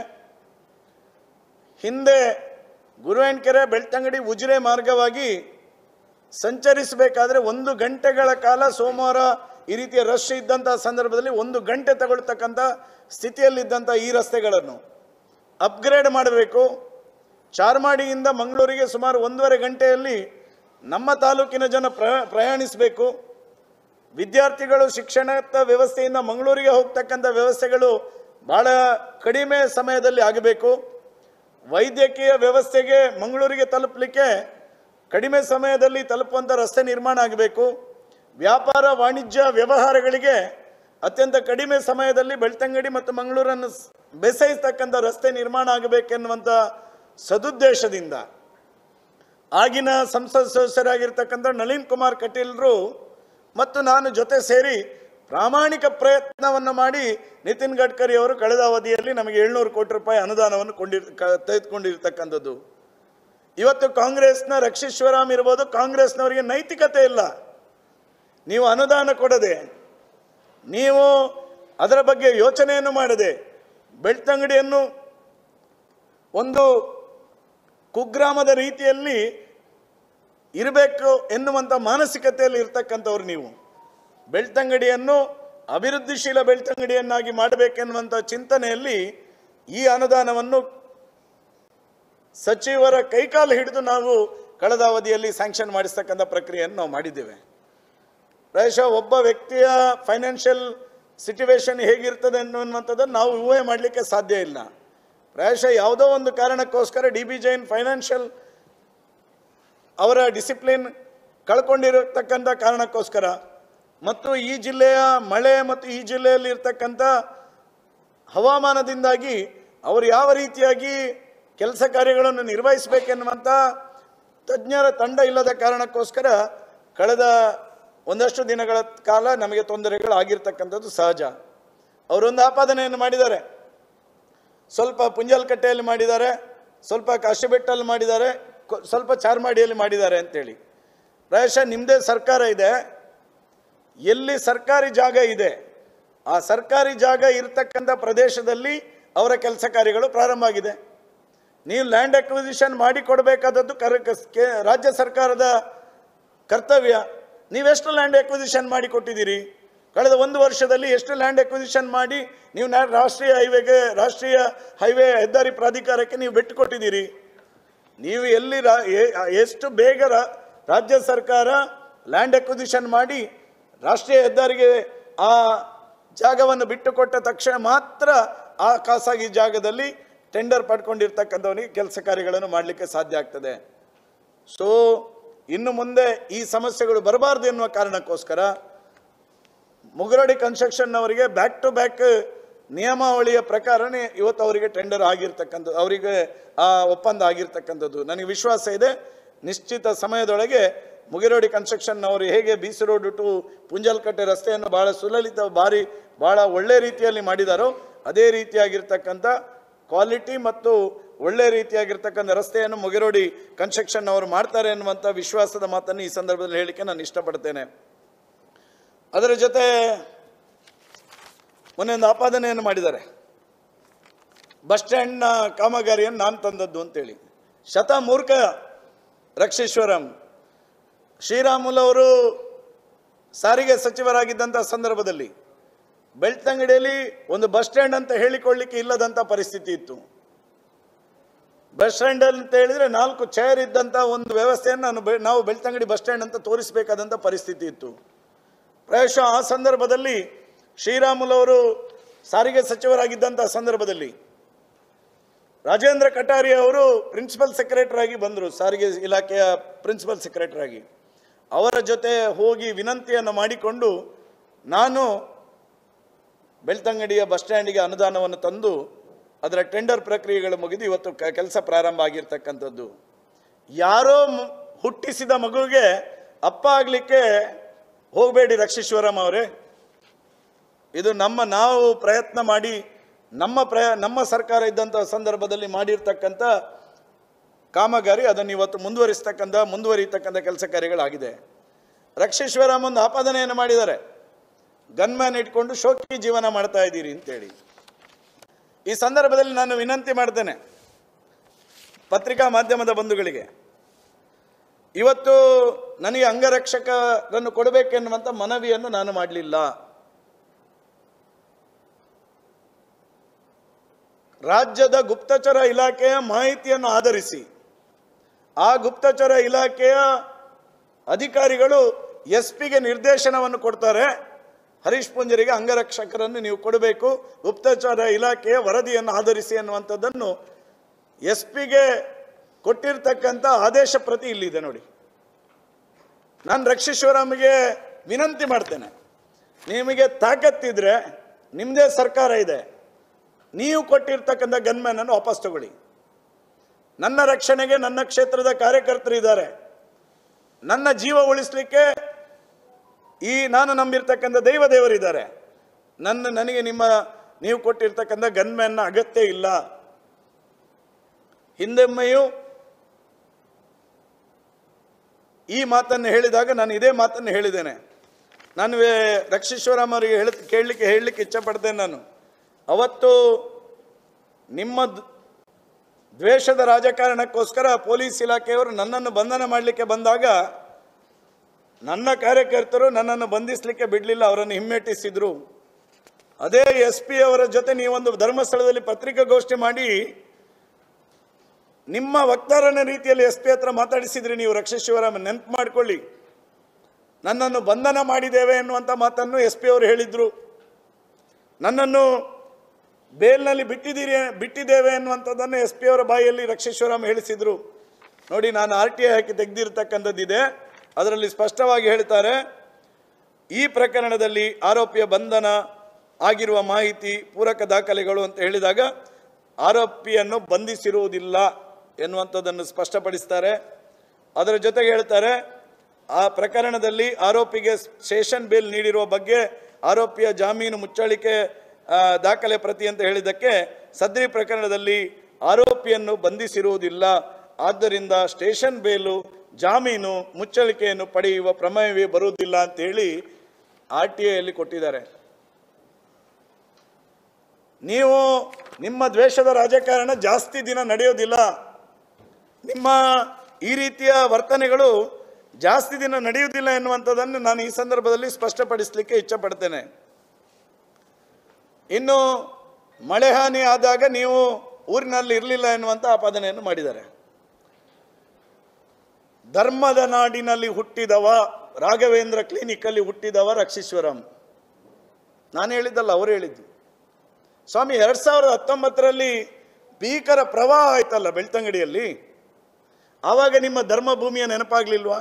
ಹಿಂದೆ ಗುರುವೆಣ್ಕೆರೆ ಬೆಳ್ತಂಗಡಿ ಉಜಿರೆ ಮಾರ್ಗವಾಗಿ ಸಂಚರಿಸಬೇಕಾದ್ರೆ ಒಂದು ಗಂಟೆಗಳ ಕಾಲ ಸೋಮವಾರ ಈ ರೀತಿಯ ರಶ್ ಇದ್ದಂಥ ಸಂದರ್ಭದಲ್ಲಿ ಒಂದು ಗಂಟೆ ತಗೊಳ್ತಕ್ಕಂಥ ಸ್ಥಿತಿಯಲ್ಲಿದ್ದಂಥ ಈ ರಸ್ತೆಗಳನ್ನು ಅಪ್ಗ್ರೇಡ್ ಮಾಡಬೇಕು ಚಾರ್ಮಾಡಿಯಿಂದ ಮಂಗಳೂರಿಗೆ ಸುಮಾರು ಒಂದೂವರೆ ಗಂಟೆಯಲ್ಲಿ ನಮ್ಮ ತಾಲೂಕಿನ ಜನ ಪ್ರ ಪ್ರಯಾಣಿಸಬೇಕು ವಿದ್ಯಾರ್ಥಿಗಳು ಶಿಕ್ಷಣದ ವ್ಯವಸ್ಥೆಯಿಂದ ಮಂಗಳೂರಿಗೆ ಹೋಗ್ತಕ್ಕಂಥ ವ್ಯವಸ್ಥೆಗಳು ಭಾಳ ಕಡಿಮೆ ಸಮಯದಲ್ಲಿ ಆಗಬೇಕು ವೈದ್ಯಕೀಯ ವ್ಯವಸ್ಥೆಗೆ ಮಂಗಳೂರಿಗೆ ತಲುಪಲಿಕ್ಕೆ ಕಡಿಮೆ ಸಮಯದಲ್ಲಿ ತಲುಪುವಂಥ ರಸ್ತೆ ನಿರ್ಮಾಣ ಆಗಬೇಕು ವ್ಯಾಪಾರ ವಾಣಿಜ್ಯ ವ್ಯವಹಾರಗಳಿಗೆ ಅತ್ಯಂತ ಕಡಿಮೆ ಸಮಯದಲ್ಲಿ ಬೆಳ್ತಂಗಡಿ ಮತ್ತು ಮಂಗಳೂರನ್ನು ಸ್- ಬೆಸೆಯತಕ್ಕಂಥ ರಸ್ತೆ ನಿರ್ಮಾಣ ಆಗಬೇಕೆನ್ನುವಂಥ ಸದುದ್ದೇಶದಿಂದ ಆಗಿನ ಸಂಸತ್ ಸದಸ್ಯರಾಗಿರ್ತಕ್ಕಂಥ ನಳಿನ್ ಕುಮಾರ್ ಕಟೀಲ್ರು ಮತ್ತು ನಾನು ಜೊತೆ ಸೇರಿ ಪ್ರಾಮಾಣಿಕ ಪ್ರಯತ್ನವನ್ನು ಮಾಡಿ ನಿತಿನ್ ಗಡ್ಕರಿ ಅವರು ಕಳೆದ ಅವಧಿಯಲ್ಲಿ ನಮಗೆ ಏಳ್ನೂರು ಕೋಟಿ ರೂಪಾಯಿ ಅನುದಾನವನ್ನು ಕೊಂಡಿರ್ ಕ- ತೆಗೆದುಕೊಂಡಿರ್ತಕ್ಕಂಥದ್ದು ಇವತ್ತು ಕಾಂಗ್ರೆಸ್ನ ರಕ್ಷೀಶ್ವರಾಮ್ ಇರ್ಬೋದು ಕಾಂಗ್ರೆಸ್ನವರಿಗೆ ನೈತಿಕತೆ ಇಲ್ಲ ನೀವು ಅನುದಾನ ಕೊಡದೆ ನೀವು ಅದರ ಬಗ್ಗೆ ಯೋಚನೆಯನ್ನು ಮಾಡದೆ ಬೆಳ್ತಂಗಡಿಯನ್ನು ಒಂದು ಕುಗ್ರಾಮದ ರೀತಿಯಲ್ಲಿ ಇರಬೇಕು ಎನ್ನುವಂಥ ಮಾನಸಿಕತೆಯಲ್ಲಿ ಇರ್ತಕ್ಕಂಥವ್ರು ನೀವು ಬೆಳ್ತಂಗಡಿಯನ್ನು ಅಭಿವೃದ್ಧಿಶೀಲ ಬೆಳ್ತಂಗಡಿಯನ್ನಾಗಿ ಮಾಡಬೇಕೆನ್ನುವಂಥ ಚಿಂತನೆಯಲ್ಲಿ ಈ ಅನುದಾನವನ್ನು ಸಚಿವರ ಕೈಕಾಲು ಹಿಡಿದು ನಾವು ಕಳೆದ ಅವಧಿಯಲ್ಲಿ ಸ್ಯಾಂಕ್ಷನ್ ಮಾಡಿಸ್ತಕ್ಕಂಥ ಪ್ರಕ್ರಿಯೆಯನ್ನು ನಾವು ಮಾಡಿದ್ದೇವೆ ಪ್ರಾಯಶಃ ಒಬ್ಬ ವ್ಯಕ್ತಿಯ ಫೈನಾನ್ಷಿಯಲ್ ಸಿಚುವೇಶನ್ ಹೇಗಿರ್ತದೆ ಅನ್ನುವಂಥದ್ದನ್ನು ನಾವು ಊಹೆ ಮಾಡಲಿಕ್ಕೆ ಸಾಧ್ಯ ಇಲ್ಲ ಪ್ರಾಯಶಃ ಯಾವುದೋ ಒಂದು ಕಾರಣಕ್ಕೋಸ್ಕರ ಡಿ ಬಿ ಜೈನ್ ಫೈನಾನ್ಷಿಯಲ್ ಅವರ ಡಿಸಿಪ್ಲಿನ್ ಕಳ್ಕೊಂಡಿರತಕ್ಕಂಥ ಕಾರಣಕ್ಕೋಸ್ಕರ ಮತ್ತು ಈ ಜಿಲ್ಲೆಯ ಮಳೆ ಮತ್ತು ಈ ಜಿಲ್ಲೆಯಲ್ಲಿ ಇರ್ತಕ್ಕಂಥ ಹವಾಮಾನದಿಂದಾಗಿ ಅವರು ಯಾವ ರೀತಿಯಾಗಿ ಕೆಲಸ ಕಾರ್ಯಗಳನ್ನು ನಿರ್ವಹಿಸಬೇಕೆನ್ನುವಂಥ ತಜ್ಞರ ತಂಡ ಇಲ್ಲದ ಕಾರಣಕ್ಕೋಸ್ಕರ ಕಳೆದ ಒಂದಷ್ಟು ದಿನಗಳ ಕಾಲ ನಮಗೆ ತೊಂದರೆಗಳು ಆಗಿರ್ತಕ್ಕಂಥದ್ದು ಸಹಜ ಅವರೊಂದು ಆಪಾದನೆಯನ್ನು ಮಾಡಿದ್ದಾರೆ ಸ್ವಲ್ಪ ಪುಂಜಲ್ಕಟ್ಟೆಯಲ್ಲಿ ಮಾಡಿದ್ದಾರೆ ಸ್ವಲ್ಪ ಕಾಶಿಬೆಟ್ಟಲ್ಲಿ ಮಾಡಿದ್ದಾರೆ ಕೊ- ಸ್ವಲ್ಪ ಚಾರ್ಮಾಡಿಯಲ್ಲಿ ಮಾಡಿದ್ದಾರೆ ಅಂತೇಳಿ ಪ್ರಾಯಶಃ ನಿಮ್ಮದೇ ಸರ್ಕಾರ ಇದೆ ಎಲ್ಲಿ ಸರ್ಕಾರಿ ಜಾಗ ಇದೆ ಆ ಸರ್ಕಾರಿ ಜಾಗ ಇರತಕ್ಕಂಥ ಪ್ರದೇಶದಲ್ಲಿ ಅವರ ಕೆಲಸ ಕಾರ್ಯಗಳು ಪ್ರಾರಂಭ ಆಗಿದೆ ನೀವು ಲ್ಯಾಂಡ್ ಅಕ್ವಿಸಿಷನ್ ಮಾಡಿ ಕೊಡಬೇಕಾದದ್ದು ಕರ ಕಸ್- ಕೆ- ರಾಜ್ಯ ಸರ್ಕಾರದ ಕರ್ತವ್ಯ ನೀವೆಷ್ಟು ಲ್ಯಾಂಡ್ ಅಕ್ವಿಸಿಷನ್ ಮಾಡಿ ಕೊಟ್ಟಿದ್ದೀರಿ ಕಳೆದ ಒಂದು ವರ್ಷದಲ್ಲಿ ಎಷ್ಟು ಲ್ಯಾಂಡ್ ಅಕ್ವಿಸಿಷನ್ ಮಾಡಿ ನೀವು ನಾ- ರಾಷ್ಟ್ರೀಯ ಹೈವೇಗೆ ರಾಷ್ಟ್ರೀಯ ಹೈವೇ ಹೆದ್ದಾರಿ ಪ್ರಾಧಿಕಾರಕ್ಕೆ ನೀವು ಬಿಟ್ಟು ಕೊಟ್ಟಿದ್ದೀರಿ ನೀವು ಎಲ್ಲಿ ರಾ- ಎ- ಎಷ್ಟು ಬೇಗ ರಾ- ರಾಜ್ಯ ಸರ್ಕಾರ ಲ್ಯಾಂಡ್ ಅಕ್ವಿಸಿಷನ್ ಮಾಡಿ ರಾಷ್ಟ್ರೀಯ ಹೆದ್ದಾರಿಗೆ ಆ ಜಾಗವನ್ನು ಬಿಟ್ಟುಕೊಟ್ಟ ತಕ್ಷಣ ಮಾತ್ರ ಆ ಖಾಸಗಿ ಜಾಗದಲ್ಲಿ ಟೆಂಡರ್ ಪಡ್ಕೊಂಡಿರ್ತಕ್ಕಂಥವನಿಗೆ ಕೆಲಸ ಕಾರ್ಯಗಳನ್ನು ಮಾಡಲಿಕ್ಕೆ ಸಾಧ್ಯ ಆಗ್ತದೆ ಸೊ ಇನ್ನು ಮುಂದೆ ಈ ಸಮಸ್ಯೆಗಳು ಬರಬಾರ್ದು ಎನ್ನುವ ಕಾರಣಕ್ಕೋಸ್ಕರ ಮುಗರಡಿ ಕನ್ಸ್ಟ್ರಕ್ಷನ್ ಅವರಿಗೆ ಬ್ಯಾಕ್ ಟು ಬ್ಯಾಕ್ ನಿಯಮಾವಳಿಯ ಪ್ರಕಾರನೇ ಇವತ್ತು ಅವರಿಗೆ ಟೆಂಡರ್ ಆಗಿರ್ತಕ್ಕಂಥದ್ದು ಅವರಿಗೆ ಆ ಒಪ್ಪಂದ ಆಗಿರ್ತಕ್ಕಂಥದ್ದು ನನಗೆ ವಿಶ್ವಾಸ ಇದೆ ನಿಶ್ಚಿತ ಸಮಯದೊಳಗೆ ಮುಗಿರೋಡಿ ಕನ್ಸ್ಟ್ರಕ್ಷನ್ ಅವರು ಹೇಗೆ B C road to Punjalkatte ರಸ್ತೆಯನ್ನು ಬಹಳ ಸುಲಲಿತ ಭಾರಿ ಬಹಳ ಒಳ್ಳೆ ರೀತಿಯಲ್ಲಿ ಮಾಡಿದಾರೋ ಅದೇ ರೀತಿಯಾಗಿರ್ತಕ್ಕಂಥ ಕ್ವಾಲಿಟಿ ಮತ್ತು ಒಳ್ಳೆ ರೀತಿಯಾಗಿರ್ತಕ್ಕಂಥ ರಸ್ತೆಯನ್ನು ಮುಗಿರೋಡಿ ಕನ್ಸ್ಟ್ರಕ್ಷನ್ ಅವರು ಮಾಡ್ತಾರೆ ಎನ್ನುವಂಥ ವಿಶ್ವಾಸದ ಮಾತನ್ನು ಈ ಸಂದರ್ಭದಲ್ಲಿ ಹೇಳಿಕೆ ನಾನು ಇಷ್ಟಪಡ್ತೇನೆ ಅದರ ಜೊತೆ ಮೊನ್ನೆ ಒಂದು ಆಪಾದನೆಯನ್ನು ಮಾಡಿದ್ದಾರೆ ಬಸ್ ಸ್ಟ್ಯಾಂಡ್ನ ಕಾಮಗಾರಿಯನ್ನು ನಾನು ತಂದದ್ದು ಅಂತೇಳಿ ಶತಮೂರ್ಖ ರಕ್ಷೇಶ್ವರಂ ಶ್ರೀರಾಮುಲು ಅವರು ಸಾರಿಗೆ ಸಚಿವರಾಗಿದ್ದಂಥ ಸಂದರ್ಭದಲ್ಲಿ ಬೆಳ್ತಂಗಡಿಯಲ್ಲಿ ಒಂದು ಬಸ್ ಸ್ಟ್ಯಾಂಡ್ ಅಂತ ಹೇಳಿಕೊಳ್ಳಿಕ್ಕೆ ಇಲ್ಲದಂಥ ಪರಿಸ್ಥಿತಿ ಇತ್ತು ಬಸ್ ಸ್ಟ್ಯಾಂಡ್ ಅಂತ ಹೇಳಿದ್ರೆ ನಾಲ್ಕು ಚೇರ್ ಇದ್ದಂಥ ಒಂದು ವ್ಯವಸ್ಥೆಯನ್ನು ನಾನು ಬೆ- ನಾವು ಬೆಳ್ತಂಗಡಿ ಬಸ್ ಸ್ಟ್ಯಾಂಡ್ ಅಂತ ತೋರಿಸಬೇಕಾದಂಥ ಪರಿಸ್ಥಿತಿ ಇತ್ತು ಪ್ರಾಯಶಃ ಆ ಸಂದರ್ಭದಲ್ಲಿ ಶ್ರೀರಾಮುಲು ಅವರು ಸಾರಿಗೆ ಸಚಿವರಾಗಿದ್ದಂಥ ಸಂದರ್ಭದಲ್ಲಿ ರಾಜೇಂದ್ರ ಕಟಾರಿ ಅವರು ಪ್ರಿನ್ಸಿಪಲ್ ಸೆಕ್ರೆಟರಿ ಆಗಿ ಬಂದರು ಸಾರಿಗೆ ಇಲಾಖೆಯ ಪ್ರಿನ್ಸಿಪಲ್ ಸೆಕ್ರೆಟರಿ ಆಗಿ ಅವರ ಜೊತೆ ಹೋಗಿ ವಿನಂತಿಯನ್ನು ಮಾಡಿಕೊಂಡು ನಾನು ಬೆಳ್ತಂಗಡಿಯ ಬಸ್ ಸ್ಟ್ಯಾಂಡಿಗೆ ಅನುದಾನವನ್ನು ತಂದು ಅದರ ಟೆಂಡರ್ ಪ್ರಕ್ರಿಯೆಗಳು ಮುಗಿದು ಇವತ್ತು ಕೆಲಸ ಪ್ರಾರಂಭ ಆಗಿರ್ತಕ್ಕಂಥದ್ದು ಯಾರೋ ಮ- ಹುಟ್ಟಿಸಿದ ಮಗುವಿಗೆ ಅಪ್ಪ ಆಗಲಿಕ್ಕೆ ಹೋಗಬೇಡಿ ರಕ್ಷೀಶ್ವರಂ ಅವರೇ ಇದು ನಮ್ಮ ನಾವು ಪ್ರಯತ್ನ ಮಾಡಿ ನಮ್ಮ ಪ್ರಯ ನಮ್ಮ ಸರ್ಕಾರ ಇದ್ದಂಥ ಸಂದರ್ಭದಲ್ಲಿ ಮಾಡಿರ್ತಕ್ಕಂಥ ಕಾಮಗಾರಿ ಅದನ್ನು ಇವತ್ತು ಮುಂದುವರಿಸ್ತಕ್ಕಂಥ ಮುಂದುವರಿತಕ್ಕಂಥ ಕೆಲಸ ಕಾರ್ಯಗಳಾಗಿದೆ ರಕ್ಷೇಶ್ವರಂ ಒಂದು ಆಪಾದನೆಯನ್ನು ಮಾಡಿದ್ದಾರೆ ಗನ್ಮ್ಯಾನ್ ಇಟ್ಕೊಂಡು ಶೋಕಿ ಜೀವನ ಮಾಡ್ತಾ ಇದ್ದೀರಿ ಅಂತೇಳಿ ಈ ಸಂದರ್ಭದಲ್ಲಿ ನಾನು ವಿನಂತಿ ಮಾಡ್ತೇನೆ ಪತ್ರಿಕಾ ಮಾಧ್ಯಮದ ಬಂಧುಗಳಿಗೆ ಇವತ್ತು ನನಗೆ ಅಂಗರಕ್ಷಕರನ್ನು ಕೊಡಬೇಕೆನ್ನುವಂಥ ಮನವಿಯನ್ನು ನಾನು ಮಾಡಲಿಲ್ಲ ರಾಜ್ಯದ ಗುಪ್ತಚರ ಇಲಾಖೆಯ ಮಾಹಿತಿಯನ್ನು ಆಧರಿಸಿ ಆ ಗುಪ್ತಚರ ಇಲಾಖೆಯ ಅಧಿಕಾರಿಗಳು ಎಸ್ ಪಿಗೆ ನಿರ್ದೇಶನವನ್ನು ಕೊಡ್ತಾರೆ ಹರೀಶ್ ಪುಂಜರಿಗೆ ಅಂಗರಕ್ಷಕರನ್ನು ನೀವು ಕೊಡಬೇಕು ಗುಪ್ತಚರ ಇಲಾಖೆಯ ವರದಿಯನ್ನು ಆಧರಿಸಿ ಅನ್ನುವಂಥದ್ದನ್ನು ಎಸ್ ಪಿಗೆ ಕೊಟ್ಟಿರ್ತಕ್ಕಂಥ ಆದೇಶ ಪ್ರತಿ ಇಲ್ಲಿದೆ ನೋಡಿ ನಾನು ರಕ್ಷೀಶ್ವರಮ್ಗೆ ವಿನಂತಿ ಮಾಡ್ತೇನೆ ನಿಮಗೆ ತಾಕತ್ತಿದ್ರೆ ನಿಮ್ಮದೇ ಸರ್ಕಾರ ಇದೆ ನೀವು ಕೊಟ್ಟಿರ್ತಕ್ಕಂಥ ಗನ್ಮ್ಯಾನನ್ನು ವಾಪಸ್ ತಗೊಳ್ಳಿ ನನ್ನ ರಕ್ಷಣೆಗೆ ನನ್ನ ಕ್ಷೇತ್ರದ ಕಾರ್ಯಕರ್ತರು ಇದ್ದಾರೆ ನನ್ನ ಜೀವ ಉಳಿಸ್ಲಿಕ್ಕೆ ಈ ನಾನು ನಂಬಿರ್ತಕ್ಕಂಥ ದೈವ ದೇವರಿದ್ದಾರೆ ನನ್ನ ನನಗೆ ನಿಮ್ಮ ನೀವು ಕೊಟ್ಟಿರ್ತಕ್ಕಂಥ ಗನ್ಮ್ಯಾನ್ನ ಅಗತ್ಯ ಇಲ್ಲ ಹಿಂದೆಮ್ಮೆಯೂ ಈ ಮಾತನ್ನು ಹೇಳಿದಾಗ ನಾನು ಇದೇ ಮಾತನ್ನು ಹೇಳಿದ್ದೇನೆ ನಾನು ವೇ- ರಕ್ಷೀಶ್ವರಂ ಅವರಿಗೆ ಹೇಳ ಕೇಳಲಿಕ್ಕೆ ಹೇಳಲಿಕ್ಕೆ ಇಚ್ಛಪಡ್ತೇನೆ ನಾನು ಅವತ್ತು ನಿಮ್ಮ ದ್- ದ್ವೇಷದ ರಾಜಕಾರಣಕ್ಕೋಸ್ಕರ ಪೊಲೀಸ್ ಇಲಾಖೆಯವರು ನನ್ನನ್ನು ಬಂಧನ ಮಾಡಲಿಕ್ಕೆ ಬಂದಾಗ ನನ್ನ ಕಾರ್ಯಕರ್ತರು ನನ್ನನ್ನು ಬಂಧಿಸಲಿಕ್ಕೆ ಬಿಡಲಿಲ್ಲ ಅವರನ್ನು ಹಿಮ್ಮೆಟ್ಟಿಸಿದ್ರು ಅದೇ ಎಸ್ ಪಿ ಅವರ ಜೊತೆ ನೀವೊಂದು ಧರ್ಮಸ್ಥಳದಲ್ಲಿ ಪತ್ರಿಕಾಗೋಷ್ಠಿ ಮಾಡಿ ನಿಮ್ಮ ವಕ್ತಾರನ ರೀತಿಯಲ್ಲಿ ಎಸ್ ಪಿ ಹತ್ರ ಮಾತಾಡಿಸಿದ್ರಿ ನೀವು ರಕ್ಷೇಶ್ವರಂ ನೆನಪು ಮಾಡಿಕೊಳ್ಳಿ ನನ್ನನ್ನು ಬಂಧನ ಮಾಡಿದ್ದೇವೆ ಎನ್ನುವಂಥ ಮಾತನ್ನು ಎಸ್ ಪಿ ಅವರು ಹೇಳಿದ್ರು ನನ್ನನ್ನು ಬೇಲ್ನಲ್ಲಿ ಬಿಟ್ಟಿದ್ದೀರಿ ಬಿಟ್ಟಿದ್ದೇವೆ ಎನ್ನುವಂಥದ್ದನ್ನು ಎಸ್ ಪಿ ಅವರ ಬಾಯಲ್ಲಿ ರಕ್ಷೇಶ್ವರಂ ಹೇಳಿಸಿದ್ರು ನೋಡಿ ನಾನು ಆರ್ ಟಿ ಐ ಹಾಕಿ ತೆಗೆದಿರ್ತಕ್ಕಂಥದ್ದಿದೆ ಅದರಲ್ಲಿ ಸ್ಪಷ್ಟವಾಗಿ ಹೇಳ್ತಾರೆ ಈ ಪ್ರಕರಣದಲ್ಲಿ ಆರೋಪಿಯ ಬಂಧನ ಆಗಿರುವ ಮಾಹಿತಿ ಪೂರಕ ದಾಖಲೆಗಳು ಅಂತ ಹೇಳಿದಾಗ ಆರೋಪಿಯನ್ನು ಬಂಧಿಸಿರುವುದಿಲ್ಲ ಎನ್ನುವಂಥದ್ದನ್ನು ಸ್ಪಷ್ಟಪಡಿಸ್ತಾರೆ ಅದರ ಜೊತೆಗೆ ಹೇಳ್ತಾರೆ ಆ ಪ್ರಕರಣದಲ್ಲಿ ಆರೋಪಿಗೆ ಸೆಷನ್ ಬೇಲ್ ನೀಡಿರುವ ಬಗ್ಗೆ ಆರೋಪಿಯ ಜಾಮೀನು ಮುಚ್ಚಳಿಕೆ ಆ, ದಾಖಲೆ ಪ್ರತಿ ಅಂತ ಹೇಳಿದ್ದಕ್ಕೆ ಸದ್ರಿ ಪ್ರಕರಣದಲ್ಲಿ ಆರೋಪಿಯನ್ನು ಬಂಧಿಸಿರುವುದಿಲ್ಲ ಆದ್ದರಿಂದ ಸ್ಟೇಷನ್ ಬೇಲು ಜಾಮೀನು ಮುಚ್ಚಳಿಕೆಯನ್ನು ಪಡೆಯುವ ಪ್ರಮೇಯವೇ ಬರುವುದಿಲ್ಲ ಅಂತ ಹೇಳಿ ಆರ್ ಟಿ ಐಯಲ್ಲಿ ಕೊಟ್ಟಿದ್ದಾರೆ ನೀವು ನಿಮ್ಮ ದ್ವೇಷದ ರಾಜಕಾರಣ ಜಾಸ್ತಿ ದಿನ ನಡೆಯೋದಿಲ್ಲ ನಿಮ್ಮ ಈ ರೀತಿಯ ವರ್ತನೆಗಳು ಜಾಸ್ತಿ ದಿನ ನಡೆಯುವುದಿಲ್ಲ ಎನ್ನುವಂಥದ್ದನ್ನು ನಾನು ಈ ಸಂದರ್ಭದಲ್ಲಿ ಸ್ಪಷ್ಟಪಡಿಸಲಿಕ್ಕೆ ಇಚ್ಛಪಡ್ತೇನೆ ಇನ್ನು ಮಳೆ ಹಾನಿ ಆದಾಗ ನೀವು ಊರಿನಲ್ಲಿ ಇರಲಿಲ್ಲ ಎನ್ನುವಂಥ ಆಪಾದನೆಯನ್ನು ಮಾಡಿದ್ದಾರೆ ಧರ್ಮದ ನಾಡಿನಲ್ಲಿ ಹುಟ್ಟಿದವ ರಾಘವೇಂದ್ರ ಕ್ಲಿನಿಕಲ್ಲಿ ಹುಟ್ಟಿದವ ರಕ್ಷೀಶ್ವರಂ ನಾನು ಹೇಳಿದ್ದಲ್ಲ ಅವರು ಹೇಳಿದ್ದು ಸ್ವಾಮಿ ಎರಡು ಸಾವಿರದ ಹತ್ತೊಂಬತ್ತರಲ್ಲಿ ಭೀಕರ ಪ್ರವಾಹ ಆಯ್ತಲ್ಲ ಬೆಳ್ತಂಗಡಿಯಲ್ಲಿ ಆವಾಗ ನಿಮ್ಮ ಧರ್ಮಭೂಮಿಯ ನೆನಪಾಗ್ಲಿಲ್ವಾ